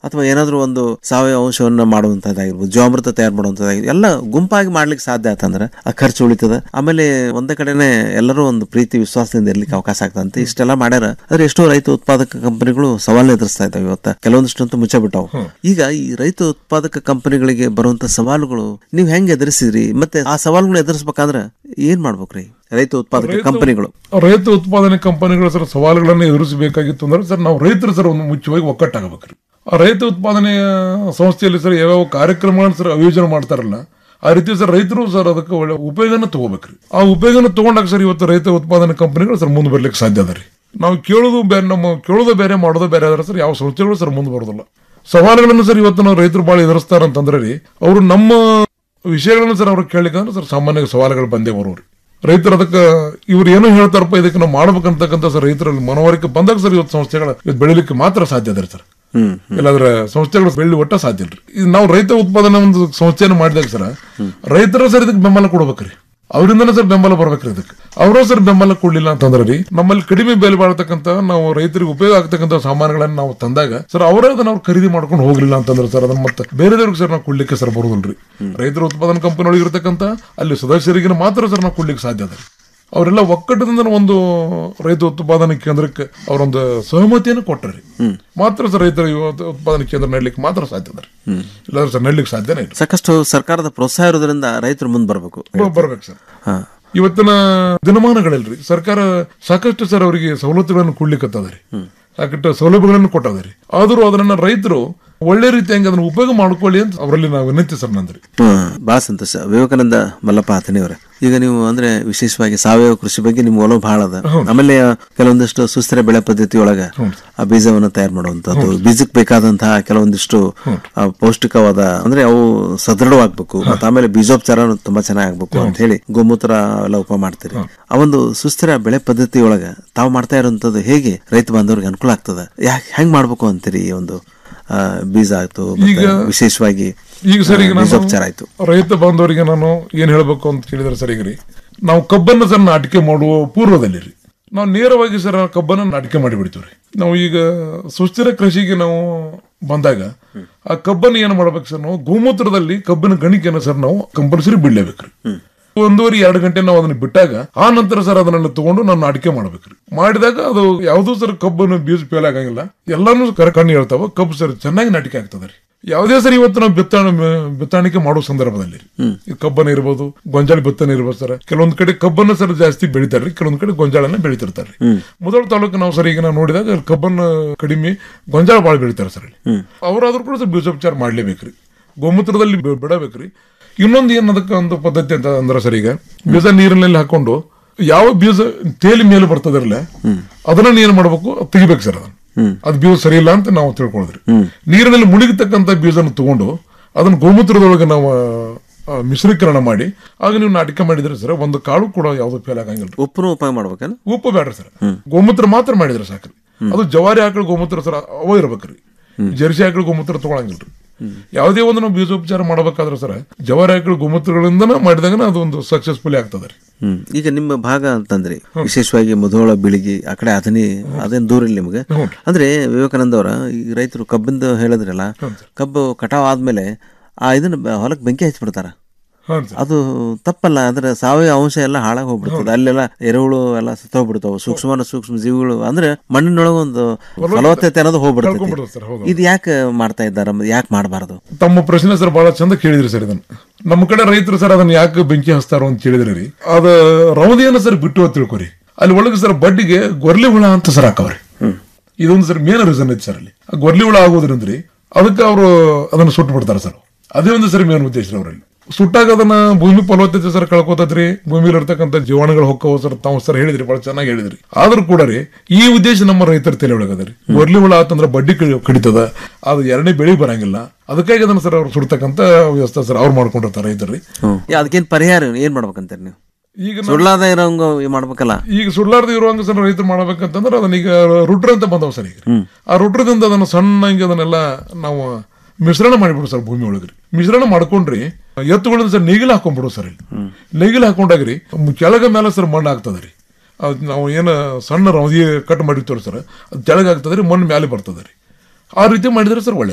ಅಥವಾ ಏನಾದರೂ ಒಂದು ಸಾವಯವ ಅಂಶವನ್ನ ಮಾಡುವಂಥದ್ದಾಗಿರ್ಬೋದು ಜೀವಾಮೃತ ತಯಾರು ಮಾಡುವಂಥದ್ದಾಗಿರ್ಬೋದು ಎಲ್ಲ ಗುಂಪಾಗಿ ಮಾಡ್ಲಿಕ್ಕೆ ಸಾಧ್ಯ ಆತಂದ್ರೆ ಆ ಖರ್ಚು ಉಳಿತದ ಆಮೇಲೆ ಒಂದೇ ಕಡೆನೆ ಎಲ್ಲರೂ ಒಂದು ಪ್ರೀತಿ ವಿಶ್ವಾಸದಿಂದ ಇರ್ಲಿಕ್ಕೆ ಅವಕಾಶ ಆಗ್ತದಂತೆ ಇಷ್ಟೆಲ್ಲ ಮಾಡ್ಯಾರ ಆದ್ರೆ ಎಷ್ಟೋ ರೈತ ಉತ್ಪಾದಕ ಕಂಪನಿಗಳು ಸವಾಲನ್ನ ಎದುರಿಸ್ತಾ ಇದಾವೆ ಇವತ್ತ ಕೆಲವೊಂದಿಷ್ಟಂತೂ ಮುಚ್ಚ ಬಿಟ್ಟಾವು ಈಗ ಈ ರೈತ ಉತ್ಪಾದಕ ಕಂಪನಿಗಳಿಗೆ ಬರುವಂತ ಸವಾಲುಗಳು ನೀವು ಹೆಂಗ್ ಎದುರಿಸಿದ್ರಿ ಮತ್ತೆ ಆ ಸವಾಲುಗಳನ್ನ ಎದುರಿಸ್ಬೇಕಾದ್ರೆ ಏನ್ ಮಾಡ್ಬೇಕ್ರಿ ರೈತ ಉತ್ಪಾದಕ
ರೈತ-
ಕಂಪನಿಗಳು
ರೈತ ಉತ್ಪಾದನೆ ಕಂಪನಿಗಳು ಸರ್ ಸವಾಲುಗಳನ್ನು ಎದುರಿಸಬೇಕಾಗಿತ್ತು ಅಂದ್ರೆ ಸರ್ ನಾವು ರೈತರು ಸರ್ ಒಂದು ಮುಖ್ಯವಾಗಿ ಒಕ್ಕಟ್ಟಾಗಬೇಕ್ರಿ ಆ ರೈತ ಉತ್ಪಾದನೆಯ ಸಂಸ್ಥೆಯಲ್ಲಿ ಸರ್ ಯಾವ್ಯಾವ ಕಾರ್ಯಕ್ರಮಗಳನ್ನ ಸರ್ ಆಯೋಜನೆ ಮಾಡ್ತಾರಲ್ಲ ಆ ರೀತಿ ಸರ್ ರೈತರು ಸರ್ ಅದಕ್ಕೆ ಒಳ್ಳೆ ಉಪಯೋಗನ ತಗೋಬೇಕ್ರಿ ಆ ಉಪಯೋಗನ ತಗೊಂಡಾಗ ಸರ್ ಇವತ್ತು ರೈತ ಉತ್ಪಾದನೆ ಕಂಪನಿಗಳು ಸರ್ ಮುಂದೆ ಬರ್ಲಿಕ್ಕೆ ಸಾಧ್ಯ ಅದ ರೀ ನಾವು ಕೇಳೋದು ಬೇರೆ ನಮ್ಮ ಕೇಳೋದು ಬೇರೆ ಮಾಡೋದು ಬೇರೆ ಆದ್ರೆ ಸರ್ ಯಾವ ಸಂಸ್ಥೆಗಳು ಸರ್ ಮುಂದೆ ಬರೋದಿಲ್ಲ ಸವಾಲುಗಳನ್ನು ಸರ್ ಇವತ್ತು ನಾವು ರೈತರು ಭಾಳ ಎದುರಿಸ್ತಾರ ಅಂತಂದ್ರೆ ರೀ ಅವರು ನಮ್ಮ ವಿಷಯಗಳನ್ನ ಸರ್ ಅವ್ರಿಗೆ ಕೇಳಲಿಕ್ಕೆ ಅಂದ್ರೆ ಸರ್ ಸಾಮಾನ್ಯ ಸವಾಲುಗಳು ಬಂದೇ ಬರೋರಿ ರೈತರು ಅದಕ್ಕೆ ಇವ್ರು ಏನೋ ಹೇಳ್ತಾರಪ್ಪ ಇದಕ್ಕೆ ನಾವು ಮಾಡ್ಬೇಕಂತಕ್ಕಂಥ ಸರ್ ರೈತರಲ್ಲಿ ಮನವರಿಕೆ ಬಂದಾಗ ಸರ್ ಇವತ್ತು ಸಂಸ್ಥೆಗಳ ಇವತ್ತು ಬೆಳಿಲಿಕ್ಕೆ ಮಾತ್ರ ಸಾಧ್ಯ ಅದ ಸರ್
ಹ್ಮ್
ಇಲ್ಲಾಂದ್ರೆ ಸಂಸ್ಥೆಗಳು ಬೆಳ್ಳಿ ಒಟ್ಟ ಸಾಧ್ಯ ಇಲ್ರಿ ಇದು ನಾವು ರೈತ ಉತ್ಪಾದನೆ ಒಂದು ಸಂಸ್ಥೆಯನ್ನು ಮಾಡಿದಾಗ ಸರ್ ರೈತರ ಸರ್ ಇದಕ್ಕೆ ಬೆಂಬಲ ಕೊಡ್ಬೇಕ್ರಿ ಅವರಿಂದನೇ ಸರ್ ಬೆಂಬಲ ಬರ್ಬೇಕ್ರಿ ಇದಕ್ಕೆ ಅವರ ಸರ್ ಬೆಂಬಲ ಕೊಡ್ಲಿಲ್ಲ ಅಂತಂದ್ರೆ ರೀ ನಮ್ಮಲ್ಲಿ ಕಡಿಮೆ ಬೆಲೆ ಬಾಳ್ತಕ್ಕಂತ ನಾವು ರೈತರಿಗೆ ಉಪಯೋಗ ಆಗ್ತಕ್ಕಂಥ ಸಾಮಾನುಗಳನ್ನ ನಾವು ತಂದಾಗ ಸರ್ ಅವರೇ ಅದನ್ನ ಅವ್ರು ಖರೀದಿ ಮಾಡ್ಕೊಂಡು ಹೋಗ್ಲಿಲ್ಲ ಅಂತಂದ್ರೆ ಸರ್ ಅದನ್ನ ಮತ್ತೆ ಬೇರೆದವ್ರಿಗೆ ಸರ್ ನಾವು ಕೊಡ್ಲಿಕ್ಕೆ ಸರ್ ಬರೋದಿಲ್ರಿ ರೈತರ ಉತ್ಪಾದನಾ ಕಂಪನಿ ಒಳಗೆ ಇರ್ತಕ್ಕಂಥ ಅಲ್ಲಿ ಸದಸ್ಯರಿಗೆ ಮಾತ್ರ ಸರ್ ನಾವು ಕೊಡ್ಲಿಕ್ಕೆ ಸಾಧ್ಯ ಅದ ರೀ ಅವರೆಲ್ಲ ಒಕ್ಕಟ್ಟದಿಂದ ಒಂದು ರೈತ ಉತ್ಪಾದನಾ ಕೇಂದ್ರಕ್ಕೆ ಅವರೊಂದು ಸಹಮತಿಯನ್ನು ಕೊಟ್ಟರಿ ಮಾತ್ರ ಸರ್ ರೈತರ ಇವತ್ತು ಉತ್ಪಾದನಾ ಕೇಂದ್ರ ನಡ್ಲಿಕ್ಕೆ ಮಾತ್ರ ಸಾಧ್ಯ ಅದ ರೀ ಇಲ್ಲಾಂದ್ರೆ ಸರ್ ನಡ್ಲಿಕ್ಕೆ ಸಾಧ್ಯನೇ ಇಲ್ಲ
ಸಾಕಷ್ಟು ಸರ್ಕಾರದ ಪ್ರೋತ್ಸಾಹ ಇರೋದ್ರಿಂದ ರೈತರು ಮುಂದೆ ಬರಬೇಕು
ಬ- ಬರ್ಬೇಕು ಸರ್
ಹಾ
ಇವತ್ತಿನ ದಿನಮಾನಗಳಲ್ರಿ ಸರ್ಕಾರ ಸಾಕಷ್ಟು ಸರ್ ಅವರಿಗೆ ಸವಲತ್ತುಗಳನ್ನು ಕೊಡ್ಲಿಕ್ಕತ್ತದ ರೀ ಸಾಕಷ್ಟು ಸೌಲಭ್ಯಗಳನ್ನು ಕೊಟ್ಟದ ರೀ ಆದರೂ ಅದನ್ನ ರೈತರು ಒಳ್ಳೆ ರೀತಿಯಾಗಿ ಅದನ್ನ ಉಪಯೋಗ ಮಾಡ್ಕೊಳ್ಳಿ ಅಂತ ಅವರಲ್ಲಿ ನಾವು ವಿನಂತಿ ಸರ್ ನಂದ್ರಿ
ಹ್ಮ್ ಬಹಳ ಸಂತೋಷ ವಿವೇಕಾನಂದ ಮಲ್ಲಪ್ಪ ಆತನಿಯವರ ಈಗ ನೀವು ಅಂದ್ರೆ ವಿಶೇಷವಾಗಿ ಸಾವಯವ ಕೃಷಿ ಬಗ್ಗೆ ನಿಮ್ಗೆ ಒಲವು ಬಹಳ ಅದ ಆಮೇಲೆ ಕೆಲವೊಂದಿಷ್ಟು ಸುಸ್ಥಿರ ಬೆಳೆ ಪದ್ಧತಿ ಒಳಗ ಆ ಬೀಜವನ್ನು ತಯಾರು ಮಾಡುವಂತದ್ದು ಬೀಜಕ್ಕೆ ಬೇಕಾದಂತಹ ಕೆಲವೊಂದಿಷ್ಟು ಆ, ಪೌಷ್ಟಿಕವಾದ ಅಂದ್ರೆ ಅವು ಸದೃಢವಾಗ್ಬೇಕು ಮತ್ತೆ ಆಮೇಲೆ ಬೀಜೋಪಚಾರ ತುಂಬಾ ಚೆನ್ನಾಗಿ ಆಗ್ಬೇಕು ಅಂತ ಹೇಳಿ ಗೋಮೂತ್ರ ಎಲ್ಲ ಉಪ ಮಾಡ್ತೀರಿ ಆ ಒಂದು ಸುಸ್ಥಿರ ಬೆಳೆ ಪದ್ಧತಿ ಒಳಗ ತಾವು ಮಾಡ್ತಾ ಇರುವಂತದ್ದು ಹೇಗೆ ರೈತ ಬಾಂಧವರಿಗೆ ಅನುಕೂಲ ಆಗ್ತದ ಯಾಕೆ ಹೆಂಗ್ ಮಾಡ್ಬೇಕು ಅಂತೀರಿ ಈ ಒಂದು ಆ, ಬೀಜ ಆಯ್ತು ಮತ್ತೆ
ಈಗ- ಈಗ
ವಿಶೇಷವಾಗಿ
ಸರ್ ಈಗ
ಆ,
ನಾನು
ಬೀಜೋಪಚಾರ ಆಯ್ತು
ರೈತ ಬಾಂಧವರಿಗೆ ನಾನು ಏನ್ ಹೇಳ್ಬೇಕು ಅಂತ ಕೇಳಿದ್ರೆ ಸರ್ ಈಗ ರೀ ನಾವು ಕಬ್ಬನ್ನು ಸರ್ ನಾಟಿಕೆ ಮಾಡುವ ಪೂರ್ವದಲ್ಲಿ ರೀ ನಾವು ನೇರವಾಗಿ ಸರ್ ಆ ಕಬ್ಬನ್ನು ನಾಟಿಕೆ ಮಾಡಿಬಿಡ್ತೀವಿ ರೀ ನಾವು ಈಗ ಸುಸ್ಥಿರ ಕೃಷಿಗೆ ನಾವು ಬಂದಾಗ ಆ ಕಬ್ಬನ್ನು ಏನು ಮಾಡ್ಬೇಕು ಸರ್ ನಾವು ಗೋಮೂತ್ರದಲ್ಲಿ ಕಬ್ಬಿನ ಗಣಿಕೆಯನ್ನು ಸರ್ ನಾವು ಕಂಪಲ್ಸರಿ ಬಿಡ್ಲೇಬೇಕ್ರಿ ಒಂದೂವರೆ ಎರಡು ಗಂಟೆ ನಾವು ಅದನ್ನ ಬಿಟ್ಟಾಗ ಆ ನಂತರ ಸರ್ ಅದನ್ನೆಲ್ಲ ತಗೊಂಡು ನಾವು ನಾಟಿಕೆ ಮಾಡ್ಬೇಕ್ರಿ ಮಾಡಿದಾಗ ಅದು ಯಾವ್ದು ಸರ್ ಕಬ್ಬನ್ನು ಬೀಜ ಫೇಲ್ ಆಗಂಗಿಲ್ಲ ಎಲ್ಲಾನು ಕರೆ ಕಣ್ಣು ಹೇಳ್ತಾವ ಕಬ್ಬು ಸರ್ ಚೆನ್ನಾಗಿ ನಾಟಿಕೆ ಆಗ್ತದೆ ರೀ ಯಾವುದೇ ಸರಿ ಇವತ್ತು ನಾವು ಬಿತ್ತಣ ಬಿತ್ತಾಣಿಕೆ ಮಾಡೋ ಸಂದರ್ಭದಲ್ಲಿ ರೀ. ಈ ಕಬ್ಬನ ಇರ್ಬೋದು ಗೊಂಜಾಳ ಬಿತ್ತನೆ ಇರ್ಬೋದು ಸರ್ ಕೆಲವೊಂದ್ ಕಡೆ ಕಬ್ಬನ್ನ ಸರ್ ಜಾಸ್ತಿ ಬೆಳಿತಾರ್ರಿ ಕೆಲವೊಂದ್ ಕಡೆ ಗೊಂಜಾಳನ್ನ ಬೆಳಿತಿರ್ತಾರೆ ಮೊದಲ ತಾಲೂಕು ನಾವು ಸರ್ ಈಗ ನಾವು ನೋಡಿದಾಗ ಅಲ್ಲಿ ಕಬ್ಬನ್ನ ಕಡಿಮೆ ಗೊಂಜಾಳ ಬಾಳ ಬೆಳಿತಾರೆ ಸರ್ ಅಲ್ಲಿ ಅವರಾದ್ರೂ ಕೂಡ ಸರ್ ಬೀಜೋಪಚಾರ ಮಾಡ್ಲೇಬೇಕ್ರಿ ಗೋಮೂತ್ರದಲ್ಲಿ ಬಿ- ಬಿಡಬೇಕ್ರಿ ಇನ್ನೊಂದು ಏನ್ ಅದಕ್ಕೆ ಒಂದು ಪದ್ಧತಿ ಅಂತ ಅಂದ್ರೆ ಸರ್ ಈಗ ಬೀಜ ನೀರಿನಲ್ಲಿ ಹಾಕೊಂಡು ಯಾವ ಬೀಜ ತೇಲಿ ಮೇಲೆ ಬರ್ತದಿರಲ್ಲ ಅದನ್ನ ಏನ್ ಮಾಡ್ಬೇಕು ಅದ್ ತೆಗಿಬೇಕು ಸರ್ ಅದನ್ನ ಅದ್ ಬೀಜ ಸರಿ ಇಲ್ಲ ಅಂತ ನಾವು ತಿಳ್ಕೊಳ್ಳೋದ್ರಿ ನೀರಿನಲ್ಲಿ ಮುಳುಗತಕ್ಕಂತ ಬೀಜನ ತಗೊಂಡು ಅದನ್ನ ಗೋಮೂತ್ರದೊಳಗೆ ನಾವು ಆ, ಮಿಶ್ರೀಕರಣ ಮಾಡಿ ಆಗ ನೀವು ನಾಟಿಕೆ ಮಾಡಿದ್ರೆ ಸರ್ ಒಂದು ಕಾಳು ಕೂಡ ಯಾವ್ದು ಫೇಲ್ ಆಗಂಗಿಲ್ಲ
ಉಪ್ಪು ಉಪಯೋಗ ಮಾಡ್ಬೇಕೇನು
ಉಪ್ಪು ಬೇಡ್ರಿ ಸರ್ ಗೋಮೂತ್ರ ಮಾತ್ರ ಮಾಡಿದ್ರೆ ಸಾಕ್ರಿ ಅದು ಜವಾರಿ ಆಕಳ ಗೋಮೂತ್ರ ಸರ್ ಅವ ಇರ್ಬೇಕ್ರಿ ಜರ್ಸಿ ಆಕಳ ಗೋಮೂತ್ರ ತಗೊಳಂಗಿಲ್ರಿ ಯಾವುದೇ ಒಂದು ನಾವು ಬೀಜೋಪಚಾರ ಮಾಡ್ಬೇಕಾದ್ರೆ ಸರ್ ಜವಾರಿ ಆಕಳ ಗೋಮೂತ್ರಗಳಿಂದನ ಮಾಡಿದಾಗ ಅದು ಒಂದು ಸಕ್ಸಸ್ಫುಲಿ ಆಗ್ತದೆ ರೀ
ಹ್ಮ್ ಈಗ ನಿಮ್ಮ ಭಾಗ ಅಂತಂದ್ರಿ ವಿಶೇಷವಾಗಿ ಮುಧೋಳ ಬಿಳಿಗಿ ಆ ಕಡೆ ಅದನಿ ಅದೇನ್ ದೂರ ಇಲ್ಲ ನಿಮ್ಗೆ ಅಂದ್ರೆ ವಿವೇಕಾನಂದ ಅವರ ಈ ರೈತರು ಕಬ್ಬಿಂದ ಹೇಳಿದ್ರಲ್ಲ ಕಬ್ಬು ಕಟಾವ್ ಆದ್ಮೇಲೆ ಆ ಇದನ್ನ ಬ- ಹೊಲಕ್ಕೆ ಬೆಂಕಿ ಹಚ್ಬಿಡ್ತಾರ ಅದು ತಪ್ಪಲ್ಲ ಅಂದ್ರೆ ಸಾವಯವ ಅಂಶ ಎಲ್ಲ ಹಾಳಾಗಿ ಹೋಗ್ಬಿಡ್ತದೆ ಅಲ್ಲೆಲ್ಲ ಎರೆಹುಳು ಎಲ್ಲ ಸತ್ತೋಗ್ಬಿಡ್ತಾವ ಸೂಕ್ಷ್ಮ ಸೂಕ್ಷ್ಮ ಜೀವಿಗಳು ಅಂದ್ರೆ ಮಣ್ಣಿನೊಳಗೆ ಒಂದು ಫಲವತ್ತತೆ ಅನ್ನೋದು
ಕಳ್ಕೊಂಡ್ಬಿಡ್ತದೆ
ಹೋಗ್ಬಿಡ್ತದೆ
ಸರ್, ಹೌದು.
ಇದು ಯಾಕೆ ಮಾಡ್ತಾ ಇದ್ದಾರೆ ಯಾಕೆ ಮಾಡಬಾರ್ದು
ತಮ್ಮ ಪ್ರಶ್ನೆ ಸರ್ ಬಹಳ ಚಂದ ಕೇಳಿದ್ರಿ ಸರ್ ಇದನ್ನ ನಮ್ಮ ಕಡೆ ರೈತರು ಸರ್ ಅದನ್ನ ಯಾಕೆ ಬೆಂಕಿ ಹಚ್ತಾರೋ ಅಂತ ಕೇಳಿದ್ರಿ ರೀ ಅದ ರವದಿಯನ್ನ ಸರ್ ಬಿಟ್ಟು ಅಂತ ತಿಳ್ಕೊರಿ ಅಲ್ಲಿ ಒಳಗೆ ಸರ್ ಬಡ್ಡಿಗೆ ಗೊರ್ಲಿ ಹುಳ ಅಂತ ಸರ್ ಹಾಕವ್ರಿ ಇದೊಂದು ಸರ್ ಮೇನ್ ರೀಸನ್ ಐತಿ ಸರ್ ಅಲ್ಲಿ ಆ ಗೊರ್ಲಿ ಹುಳ ಆಗೋದ್ರಿಂದ ರೀ ಅದಕ್ಕೆ ಅವರು ಅದನ್ನ ಸುಟ್ಟು ಬಿಡ್ತಾರೆ ಸರ್ ಅದೇ ಒಂದು ಸರ್ ಮೇನ್ ಉದ್ದೇಶ ರೀ ಅವರಲ್ಲಿ ಸುಟ್ಟಾಗ ಅದನ್ನ ಭೂಮಿ ಫಲವತ್ತತೆ ಸರ್ ಕಳ್ಕೊತದ್ರಿ ಭೂಮಿಲಿ ಇರ್ತಕ್ಕಂಥ ಜೀವಾಣುಗಳು ಹೊಕ್ಕವು ಸರ್ ತಾವು ಸರ್ ಹೇಳಿದ್ರಿ ಬಹಳ ಚೆನ್ನಾಗಿ ಹೇಳಿದ್ರಿ ಆದ್ರೂ ಕೂಡ ರೀ ಈ ಉದ್ದೇಶ ನಮ್ಮ ರೈತರ ತಲೆ ಒಳಗದ ರೀ ಗೊರ್ಲಿ ಹುಳ ಆತಂದ್ರ ಬಡ್ಡಿ ಕಡಿ- ಕಡಿತದ ಅದು ಎರಡನೇ ಬೆಳಿ ಬರಂಗಿಲ್ಲ ಅದಕ್ಕಾಗಿ ಅದನ್ನ ಸರ್ ಅವ್ರು ಸುಡ್ತಕ್ಕಂತ ವ್ಯವಸ್ಥೆ ಸರ್ ಅವ್ರು ಮಾಡ್ಕೊಂಡಿರ್ತಾರೆ ರೈತರು
ಹ್ಮ್ ಅದಕ್ಕೇನ್ ಪರಿಹಾರ ಏನ್ ಮಾಡ್ಬೇಕಂತೀರಿ ನೀವು
ಈಗ ನಾವು-
ಸುಳ್ಳಾದ ಇರೋಂಗ ಮಾಡ್ಬೇಕಲ್ಲ
ಈಗ ಸುಳ್ಳಾರ್ದ ಇರುವಂಗ ಸರ್ ರೈತರು ಮಾಡ್ಬೇಕಂತಂದ್ರೆ ಅದನ್ನ ಈಗ ರುಟ್ರ್ ಅಂತ ಬಂದವ ಸರ್ ಈಗ ಆ ರುಟ್ರದಿಂದ ಅದನ್ನ ಸಣ್ಣಂಗೆ ಅದನ್ನೆಲ್ಲ ನಾವು ಮಿಶ್ರಣ ಮಾಡಿಬಿಡು ಸರ್ ಭೂಮಿ ಒಳಗ್ರಿ ಮಿಶ್ರಣ ಮಾಡ್ಕೊಂಡ್ರಿ ಎತ್ತುಗಳಿಂದ ಸರ್ ನೇಗಿಲು ಹಾಕೊಂಡ್ಬಿಡು ಸರ್ ಇಲ್ಲಿ ನೇಗಿಲು ಹಾಕೊಂಡಾಗ್ರಿ ಕೆಳಗ ಮೇಲೆ ಸರ್ ಮಣ್ಣು ಆಗ್ತದೆ ರೀ ಅದು ನಾವು ಏನು ಸಣ್ಣ ರವದಿ ಕಟ್ ಮಾಡಿರ್ತೀವಿ ಸರ್ ಅದು ಕೆಳಗೆ ಆಗ್ತದೆ ರೀ ಮಣ್ಣು ಮೇಲೆ ಬರ್ತದೆ ರೀ ಆ ರೀತಿ ಮಾಡಿದ್ರೆ ಸರ್ ಒಳ್ಳೇದ್ರಿ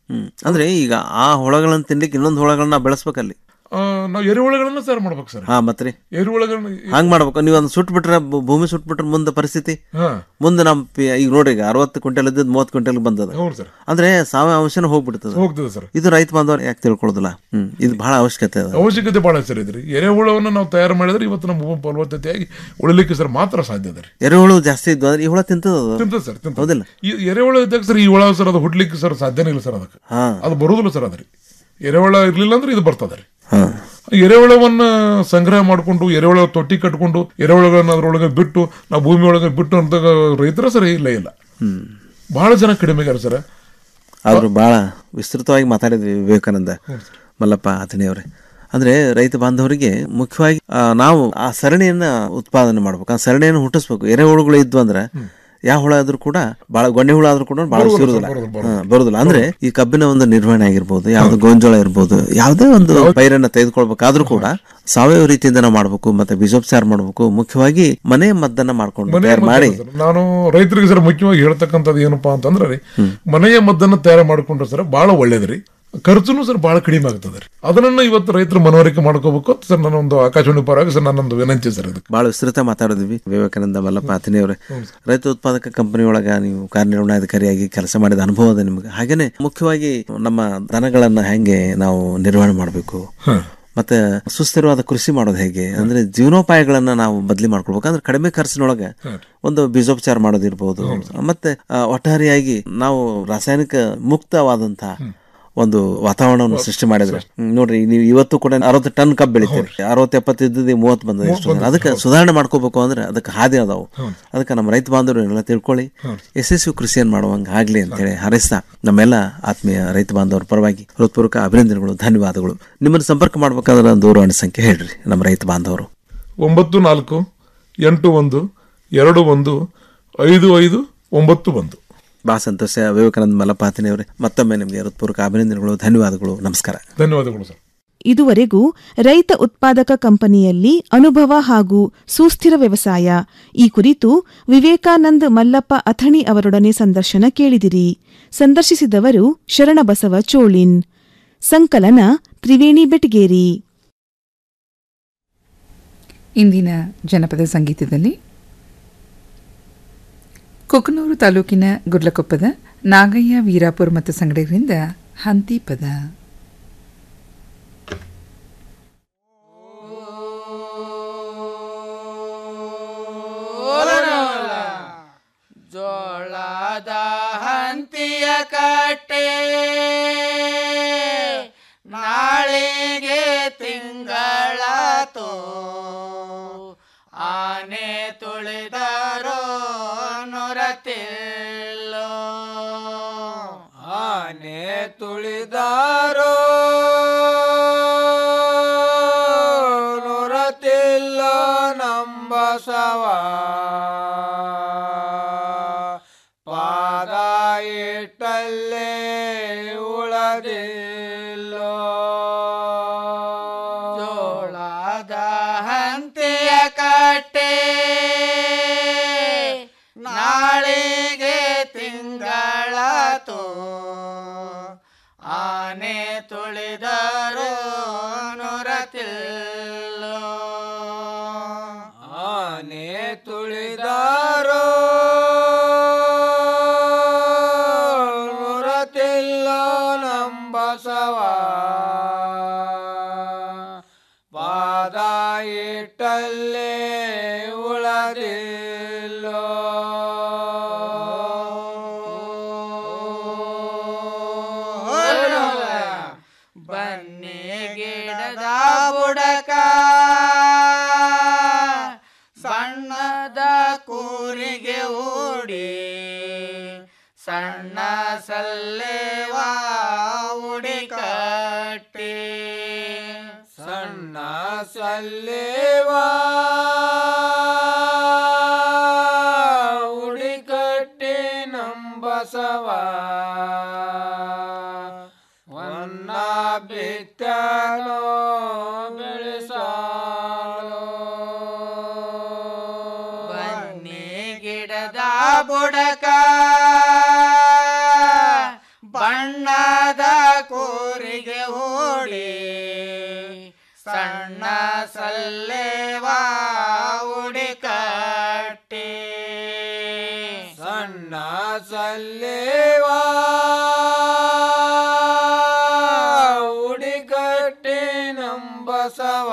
ಹ್ಮ್ ಅಂದ್ರೆ ಈಗ ಆ ಹುಳಗಳನ್ನ ತಿನ್ಲಿಕ್ಕೆ ಇನ್ನೊಂದು ಹುಳಗಳನ್ನ ಬೆಳೆಸ್ಬೇಕಲ್ಲಿ
ಆ, ನಾವು ಎರೆಹುಳಗಳನ್ನ ಸರ್ ಮಾಡ್ಬೇಕು ಸರ್
ಹಾ ಮತ್ರಿ
ಎರೆಹುಳಗಳನ್ನ
ಹಂಗ್ ಮಾಡ್ಬೇಕು ನೀವು ಅದನ್ನ ಸುಟ್ ಬಿಟ್ರೆ ಭೂ- ಭೂಮಿ ಸುಟ್ ಬಿಟ್ರೆ ಮುಂದೆ ಪರಿಸ್ಥಿತಿ
ಹಾ.
ಮುಂದೆ ನಮ್ ಪಿ- ಈಗ ನೋಡ್ರಿ ಈಗ ಅರವತ್ತು ಕ್ವಿಂಟಲ್ ಇದ್ದದ್ ಮೂವತ್ತು ಕ್ವಿಂಟಲ್ ಬಂದದ
ಹೌದು ಸರ್
ಅಂದ್ರೆ ಸಾವಯವ ಅಂಶನ ಹೋಗ್ಬಿಡ್ತದ
ಹೋಗ್ತದೆ ಸರ್
ಇದು ರೈತ ಬಾಂಧವರು ಯಾಕೆ ತಿಳ್ಕೊಳ್ಳೋದಿಲ್ಲ ಹ್ಮ್ ಇದು ಬಹಳ ಅವಶ್ಯಕತೆ ಅದ
ಅವಶ್ಯಕತೆ ಬಹಳ ಸರ್ ಇದ್ರಿ ಎರೆಹುಳವನ್ನು ನಾವು ತಯಾರು ಮಾಡಿದ್ರೆ ಇವತ್ತು ನಮ್ಮ ಭೂಮಿ ಫಲವತ್ತತೆಯಾಗಿ ಉಳಿಲಿಕ್ಕೆ ಸರ್ ಮಾತ್ರ ಸಾಧ್ಯ ಅದ ರೀ
ಎರೆಹುಳು ಜಾಸ್ತಿ ಇದ್ವು ಅಂದ್ರೆ ಈ ಹುಳ ತಿಂತದ ಅದು?
ತಿಂತದೆ ಸರ್ ತಿಂತದೆ.
ಹೌದಿಲ್ಲ
ಈ ಎರೆಹುಳ ಇದ್ದಾಗ ಸರ್ ಈ ಹುಳ ಸರ್ ಅದು ಹುಡ್ಲಿಕ್ಕೆ ಸರ್ ಸಾಧ್ಯನೇ ಇಲ್ಲ ಸರ್ ಅದಕ್ಕೆ
ಹಾ
ಅದು ಬರುದಿಲ್ಲ ಸರ್ ಅದ್ರಿ ಎರೆಹುಳ ಇರ್ಲಿಲ್ಲ ಅಂದ್ರೆ ಇದು ಬರ್ತದೆ ರೀ
ಹಾ
ಎರೆಹುಳವನ್ನ ಸಂಗ್ರಹ ಮಾಡಿಕೊಂಡು ಎರೆಹುಳ ತೊಟ್ಟಿ ಕಟ್ಕೊಂಡು ಎರೆಹುಳಗಳನ್ನ ಅದ್ರೊಳಗೆ ಬಿಟ್ಟು ನಾವು ಭೂಮಿ ಒಳಗೆ ಬಿಟ್ಟು ಅಂತ ರೈತರ ಸರ್ ಇಲ್ಲ ಇಲ್ಲ
ಹ್ಮ್
ಬಹಳ ಜನ ಕಡಿಮೆ ಆಗ್ಯಾರ ಸರ್
ಆದ್ರೂ ಬಹಳ ವಿಸ್ತೃತವಾಗಿ ಮಾತಾಡಿದ್ವಿ ವಿವೇಕಾನಂದ ಮಲ್ಲಪ್ಪ ಆತನಿಯವರೇ ಅಂದ್ರೆ ರೈತ ಬಾಂಧವರಿಗೆ ಮುಖ್ಯವಾಗಿ ಆ, ನಾವು ಆ ಸರಣಿಯನ್ನ ಉತ್ಪಾದನೆ ಮಾಡ್ಬೇಕು ಆ ಸರಣಿಯನ್ನು ಹುಟ್ಟಿಸ್ಬೇಕು ಎರೆಹುಳುಗಳು ಇದ್ವು ಅಂದ್ರೆ ಯಾವ ಹುಳ ಆದ್ರೂ ಕೂಡ ಬಹಳ ಗೊಣ್ಣೆ ಹುಳ ಆದ್ರೂ ಕೂಡ ಬಹಳ
ಬರೋದಿಲ್ಲ
ಸೇರುದಿಲ್ಲ
ಸರ್, ಬರೋದಿಲ್ಲ,
ಹಾ, ಬರೋದಿಲ್ಲ ಅಂದ್ರೆ ಈ ಕಬ್ಬಿನ ಒಂದು ನಿರ್ವಹಣೆ ಆಗಿರ್ಬೋದು ಯಾವ್ದು ಗೋಂಜೋಳ ಇರ್ಬೋದು ಯಾವುದೇ ಒಂದು ಪೈರನ್ನ ತೆಗೆದುಕೊಳ್ಬೇಕಾದ್ರೂ ಕೂಡ ಸಾವಯವ ರೀತಿಯಿಂದ ನಾವು ಮಾಡ್ಬೇಕು ಮತ್ತೆ ಬೀಜೋಪಚಾರ ಮಾಡ್ಬೇಕು ಮುಖ್ಯವಾಗಿ ಮನೆ ಮದ್ದನ್ನ ಮಾಡ್ಕೊಂಡು
ಮನೆಯ
ತಯಾರು ಮಾಡಿ
ಮದ್ದನ್ನ ಸರ್. ನಾನು ರೈತರಿಗೆ ಸರ್ ಮುಖ್ಯವಾಗಿ ಹೇಳ್ತಕ್ಕಂಥದ್ದು ಏನಪ್ಪಾ ಅಂತಂದ್ರೆ ರೀ ಮನೆಯ ಮದ್ದನ್ನು ತಯಾರು ಮಾಡ್ಕೊಂಡ್ರೆ ಸರ್ ಬಹಳ ಒಳ್ಳೇದ್ರಿ ಖರ್ಚುನು ಸರ್ ಬಹಳ ಕಡಿಮೆ ಆಗ್ತದೆ ರೀ ಅದನ್ನ ಇವತ್ತು ರೈತರು ಮನವರಿಕೆ ಮಾಡ್ಕೋಬೇಕು ಅಂತ ಸರ್ ನನ್ನ ಒಂದು ಆಕಾಶವಾಣಿ ಪರವಾಗಿ ಸರ್ ನನ್ನೊಂದು ವಿನಂತಿ ಸರ್ ಇದಕ್ಕೆ
ಬಹಳ ವಿಸ್ತೃತ ಮಾತಾಡಿದ್ವಿ ವಿವೇಕಾನಂದ ಮಲ್ಲಪ್ಪ ಆತನಿಯವರೇ ರೈತ ಉತ್ಪಾದಕ ಕಂಪನಿ ಒಳಗ ನೀವು ಕಾರ್ಯನಿರ್ವಹಣಾಧಿಕಾರಿಯಾಗಿ ಕೆಲಸ ಮಾಡಿದ ಅನುಭವ ಅದ ನಿಮಗೆ ಹಾಗೇನೆ ಮುಖ್ಯವಾಗಿ ನಮ್ಮ ದನಗಳನ್ನ ಹೆಂಗೆ ನಾವು ನಿರ್ವಹಣೆ ಮಾಡಬೇಕು ಮತ್ತೆ ಸುಸ್ಥಿರವಾದ ಕೃಷಿ ಮಾಡೋದು ಹೇಗೆ ಅಂದ್ರೆ ಜೀವನೋಪಾಯಗಳನ್ನ ನಾವು ಬದಲಿ ಮಾಡ್ಕೊಳ್ಬೇಕು ಅಂದ್ರೆ ಕಡಿಮೆ ಖರ್ಚಿನೊಳಗೆ ಒಂದು ಬೀಜೋಪಚಾರ ಮಾಡೋದಿರ್ಬೋದು ಮತ್ತೆ ಆ, ಒಟ್ಟಾರೆಯಾಗಿ ನಾವು ರಾಸಾಯನಿಕ ಮುಕ್ತವಾದಂತಹ ಒಂದು ವಾತಾವರಣವನ್ನು ಸೃಷ್ಟಿ ಮಾಡಿದ್ರೆ ಹ್ಮ್, ನೋಡ್ರಿ ನೀವು ಇವತ್ತು ಕೂಡ ಅರವತ್ತು ಟನ್ ಕಬ್ಬು ಬೆಳಿತೀರಿ ಅರವತ್ತು ಎಪ್ಪತ್ತು ಇದ್ದದ್ದು ಮೂವತ್ತು ಬಂದ ಎಷ್ಟು ಬಂದ. ಅದಕ್ಕೆ ಸುಧಾರಣೆ ಮಾಡ್ಕೋಬೇಕು ಅಂದ್ರೆ ಅದಕ್ಕೆ ಹಾದಿ ಅದಾವು ಅದಕ್ಕೆ ನಮ್ಮ ರೈತ ಬಾಂಧವರು ಎಲ್ಲ ತಿಳ್ಕೊಳ್ಳಿ ಯಶಸ್ವಿ ಕೃಷಿಯನ್ನು ಮಾಡುವಂಗೆ ಆಗ್ಲಿ ಅಂತೇಳಿ ಹಾರೈಸ್ತಾ ನಮ್ಮೆಲ್ಲ ಆತ್ಮೀಯ ರೈತ ಬಾಂಧವರ ಪರವಾಗಿ ಹೃತ್ಪೂರ್ವಕ ಅಭಿನಂದನೆಗಳು ಧನ್ಯವಾದಗಳು ನಿಮ್ಮನ್ನು ಸಂಪರ್ಕ ಮಾಡ್ಬೇಕಾದ್ರೆ ದೂರವಾಣಿ ಸಂಖ್ಯೆ ಹೇಳ್ರಿ ನಮ್ಮ ರೈತ ಬಾಂಧವರು
ಒಂಬತ್ತು ನಾಲ್ಕು ಎಂಟು ಒಂದು ಎರಡು ಒಂದು ಐದು ಐದು ಒಂಬತ್ತು ಒಂದು
ಬಹಳ ಸಂತೋಷ ವಿವೇಕಾನಂದ ಮಲ್ಲಪಾತಿನಿಯವರೇ ಮತ್ತೊಮ್ಮೆ ನಿಮಗೆ ಹೃತ್ಪೂರ್ವಕ ಅಭಿನಂದನೆಗಳು ಧನ್ಯವಾದಗಳು ನಮಸ್ಕಾರ
ಧನ್ಯವಾದಗಳು ಸರ್
ಇದುವರೆಗೂ ರೈತ ಉತ್ಪಾದಕ ಕಂಪನಿಯಲ್ಲಿ ಅನುಭವ ಹಾಗೂ ಸುಸ್ಥಿರ ವ್ಯವಸಾಯ ಈ ಕುರಿತು ವಿವೇಕಾನಂದ್ ಮಲ್ಲಪ್ಪ ಅಥಣಿ ಅವರೊಡನೆ ಸಂದರ್ಶನ ಕೇಳಿದಿರಿ ಸಂದರ್ಶಿಸಿದವರು ಶರಣಬಸವ ಚೋಳಿನ್ ಸಂಕಲನ ತ್ರಿವೇಣಿ ಬೆಟಗೇರಿ
ಇಂದಿನ ಜನಪದ ಸಂಗೀತದಲ್ಲಿ ಕೊಕನೂರು ತಾಲೂಕಿನ ಗುರ್ಲಕೊಪ್ಪದ ನಾಗಯ್ಯ ವೀರಾಪುರ್ ಮತ್ತು ಸಂಗಡಿಗರಿಂದ ಹಂತಿ ಪದ
ಜೋಳದ ಹಂತಿಯ ಕಟ್ಟೆ ನಾಳೆಗೆ ತಿಂಗಳಾತೋ ಆನೆ ತುಳಿದಾರೋ ನೊರತಿಲ್ಲೋ ಆನೆ ತುಳಿದಾರೋ ನೊರತಿಲ್ಲ ನಂಬಸವ ಪಾದ ಇಟ್ಟಲ್ಲೇ ಉಳದಿಲ್ಲೋ ಜೋಳದ ಹಂತಿಯ ಕಟ್ಟೆ ನಾಳೆಗೆ ತಿಂಗಳಾತೋ ಆನೆ ತುಳಿದರೋ ನೊರತಿಲ್ಲೋ ಆನೆ ತುಳಿದಾರೋ ನೊರತಿಲ್ಲ ನಂಬಸವ ಪಾದ ಇಟ್ಟಲ್ಲೇ ಉಳದಿಲ್ಲೋ ಬನ್ನಿ ಗಿಡದ ಬುಡಕ ಸಣ್ಣದ ಕೂರಿಗೆ ಓಡಿ ಸಣ್ಣ ಸಲ್ಲೇವಾ ಉಡಿ ಕಟ್ಟಿ ಸಣ್ಣ ಸಲ್ಲೇವಾ ಉಡಿ ಕಟ್ಟಿ ನಂಬಸವ ವನ್ನ ಬಿತ್ತನೋ ಬೆಳೆಸಾಲೋ ಬನ್ನಿ ಗಿಡದ ಬುಡಕ ಬಣ್ಣದ ಜೋಡಿ ಸಣ್ಣ ಸಲ್ಲೇವಾ ಉಡಿ ಕಟ್ಟಿ ಸಣ್ಣ ಸಲ್ಲೇವಾ ಉಡಿ ಕಟ್ಟಿ ನಂಬಸವ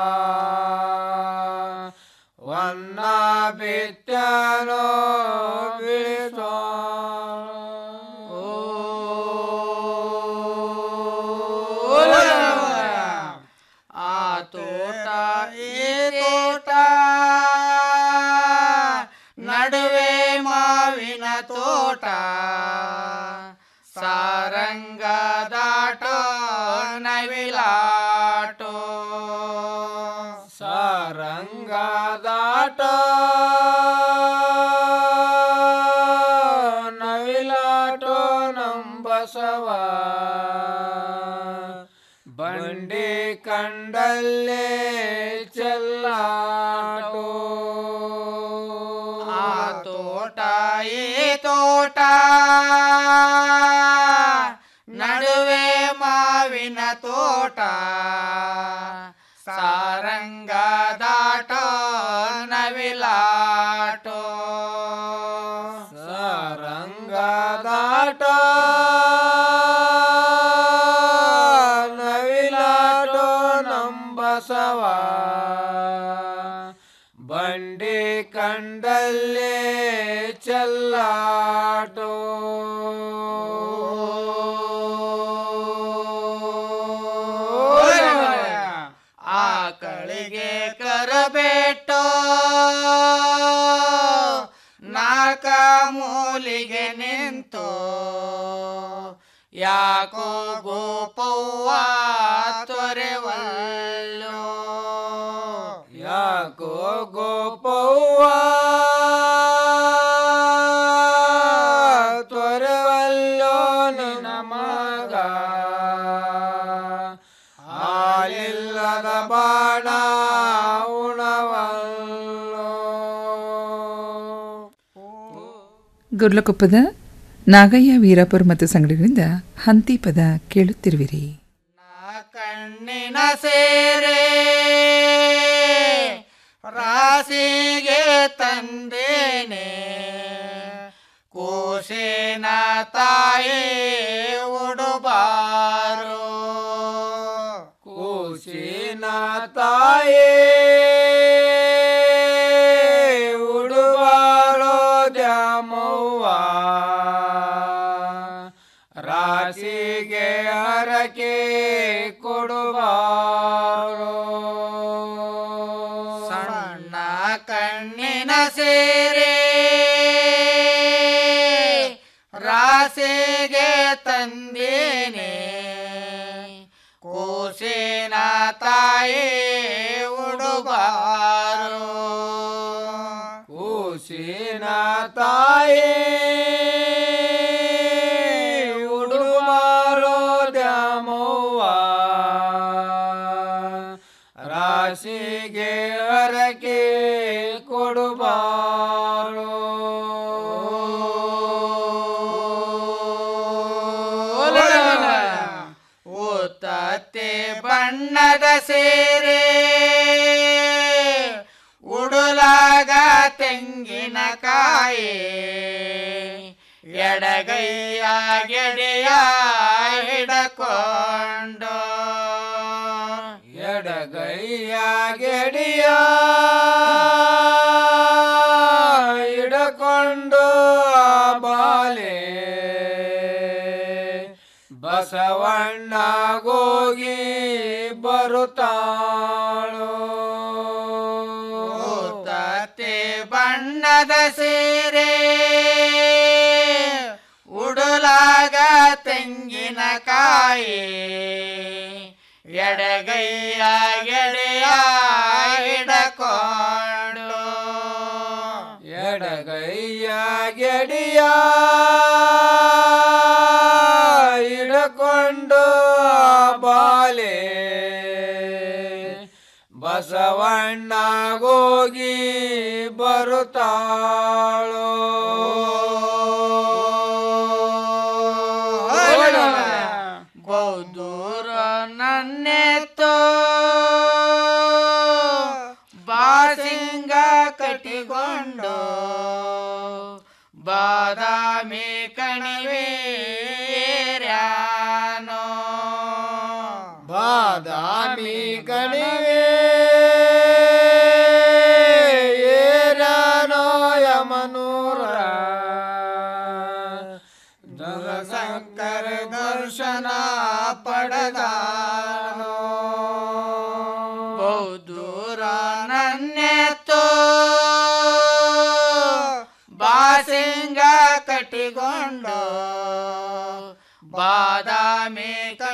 ವನ್ನ ಬಿತ್ತನೋ ಬಿಳಿಸೋ ಆ ತೋಟ ಈ ತೋಟ ನಡುವೆ ಮಾವಿನ ತೋಟ ಸಾರಂಗದಾಟೋ ನವಿಲಾಟೋ ಸಾರಂಗದಾಟೋ ನವಿಲಾಟೋ ನಂಬಸವ ಬಂಡಿ ಕಂಡಲ್ಲೇ ಚೆಲ್ಲಾಟೋ ಆ ತೋಟ ಈ ತೋಟ ನಡುವೆ ಮಾವಿನ ತೋಟ ಸಾರಂಗದಾಟೋ ನವಿಲಾಟೋ ಸಾರಂಗದಾಟೋ ನವಿಲಾಟೋ ನಂಬಸವ ಬಂಡಿ ಕಂಡಲ್ಲೇ ಚೆಲ್ಲಾಟೋ ಆಕಳಿಗೆ ಕರಬೇಟೋ ನಾಲ್ಕ ಮೂಲಿಗೆ ನಿಂತು ಯಾಕೋ ಗೋಪವ್ವ ತೊರೆವಲ್ಲೋ ಯಾಕೋ ಗೋಪವ್ವ ತೊರೆವಲ್ಲೋ ನಿನ್ನ ಮಗ ಹಾಲಿಲ್ಲದ ಬಾಣ ಉಣವಲ್ಲೋ
ಗುರ್ಲಕೊಪ್ಪದ ನಾಗಯ್ಯ ವೀರಾಪುರ ಮತ್ತು ಸಂಗಡಿಗರಿಂದ ಹಂತಿ ಪದ ಕೇಳುತ್ತಿರುವಿರಿ
ಕಣ್ಣಿನ ಸೇರೆ ರಾಸಿಗೆ ತಂದೇನೆ ಕೋಶೇನ ತಾಯಿ ಉಡುಬಾರೋ ಕೋಶಿನ ತಾಯಿ ಉಡುಬಾರೋ ದ್ಯಾಮವ್ವ ರಾಶಿಗೆ ಹರಕೆ ಕೊಡುವಾರೋ ಸಣ್ಣ ಕಣ್ಣಿನ ಸೇರೆ ರಾಶಿಗೆ ತಂದೇನೆ ಕೋಶಿನ ತಾಯಿ ಉಡುಬಾರೋ ಕೋಶಿನ ತಾಯಿ ಉಡುಮಾರೋ ದ್ಯಾಮವ್ವ ರಾಶಿಗೆ ಹರಕೆ ಕೊಡುಬಾರೋ ಓತತ್ತೆ ಬಣ್ಣದ ಸೇರೆ ಉಡುಲಾಗ ತೆಂಗಿನಕಾಯಿ ಎಡಗೈಯ ಗೆಡೆಯ ಹಿಡಕೊಂಡು ಎಡಗೈಯ ಗೆಡೆಯ ಹಿಡಕೊಂಡು ಬಾಲೆ ಬಸವಣ್ಣ ಗೋಗಿ ಬರುತ್ತಾಳೋ ತತ್ತೆ ಬಣ್ಣದ ಸೀರೆ ಉಡುಲಾಗ ತೆಂಗಿನಕಾಯಿ ಎಡಗೈಯ ಎಡೆಯ ಹಿಡಕೊಂಡು ಎಡಗೈಯ ಗೆಡಿಯ ಹಿಡಕೊಂಡು ಬಾಲೆ ಬಸವಣ್ಣ ಹೋಗಿ ಬರುತ್ತಾಳೋ ಬೌದ್ಧೂರ ನನ್ನ ಬಾದಾಮಿ ಕಣಿವೆ ಏರ್ಯಾನೋ ಬಾದಾಮಿ ಕಣಿವೆ ಏರ್ಯಾನೋ ಯಮನೂರ ಶಂಕರ ದರ್ಶನ ಪಡೆದಾನೋ ಬೌದ್ಧೂರ ನನ್ನೆತ್ತೋ ಬಾಸಿಂಗ ಕಟ್ಟಿಕೊಂಡು ಬಾದಾಮಿ ಕ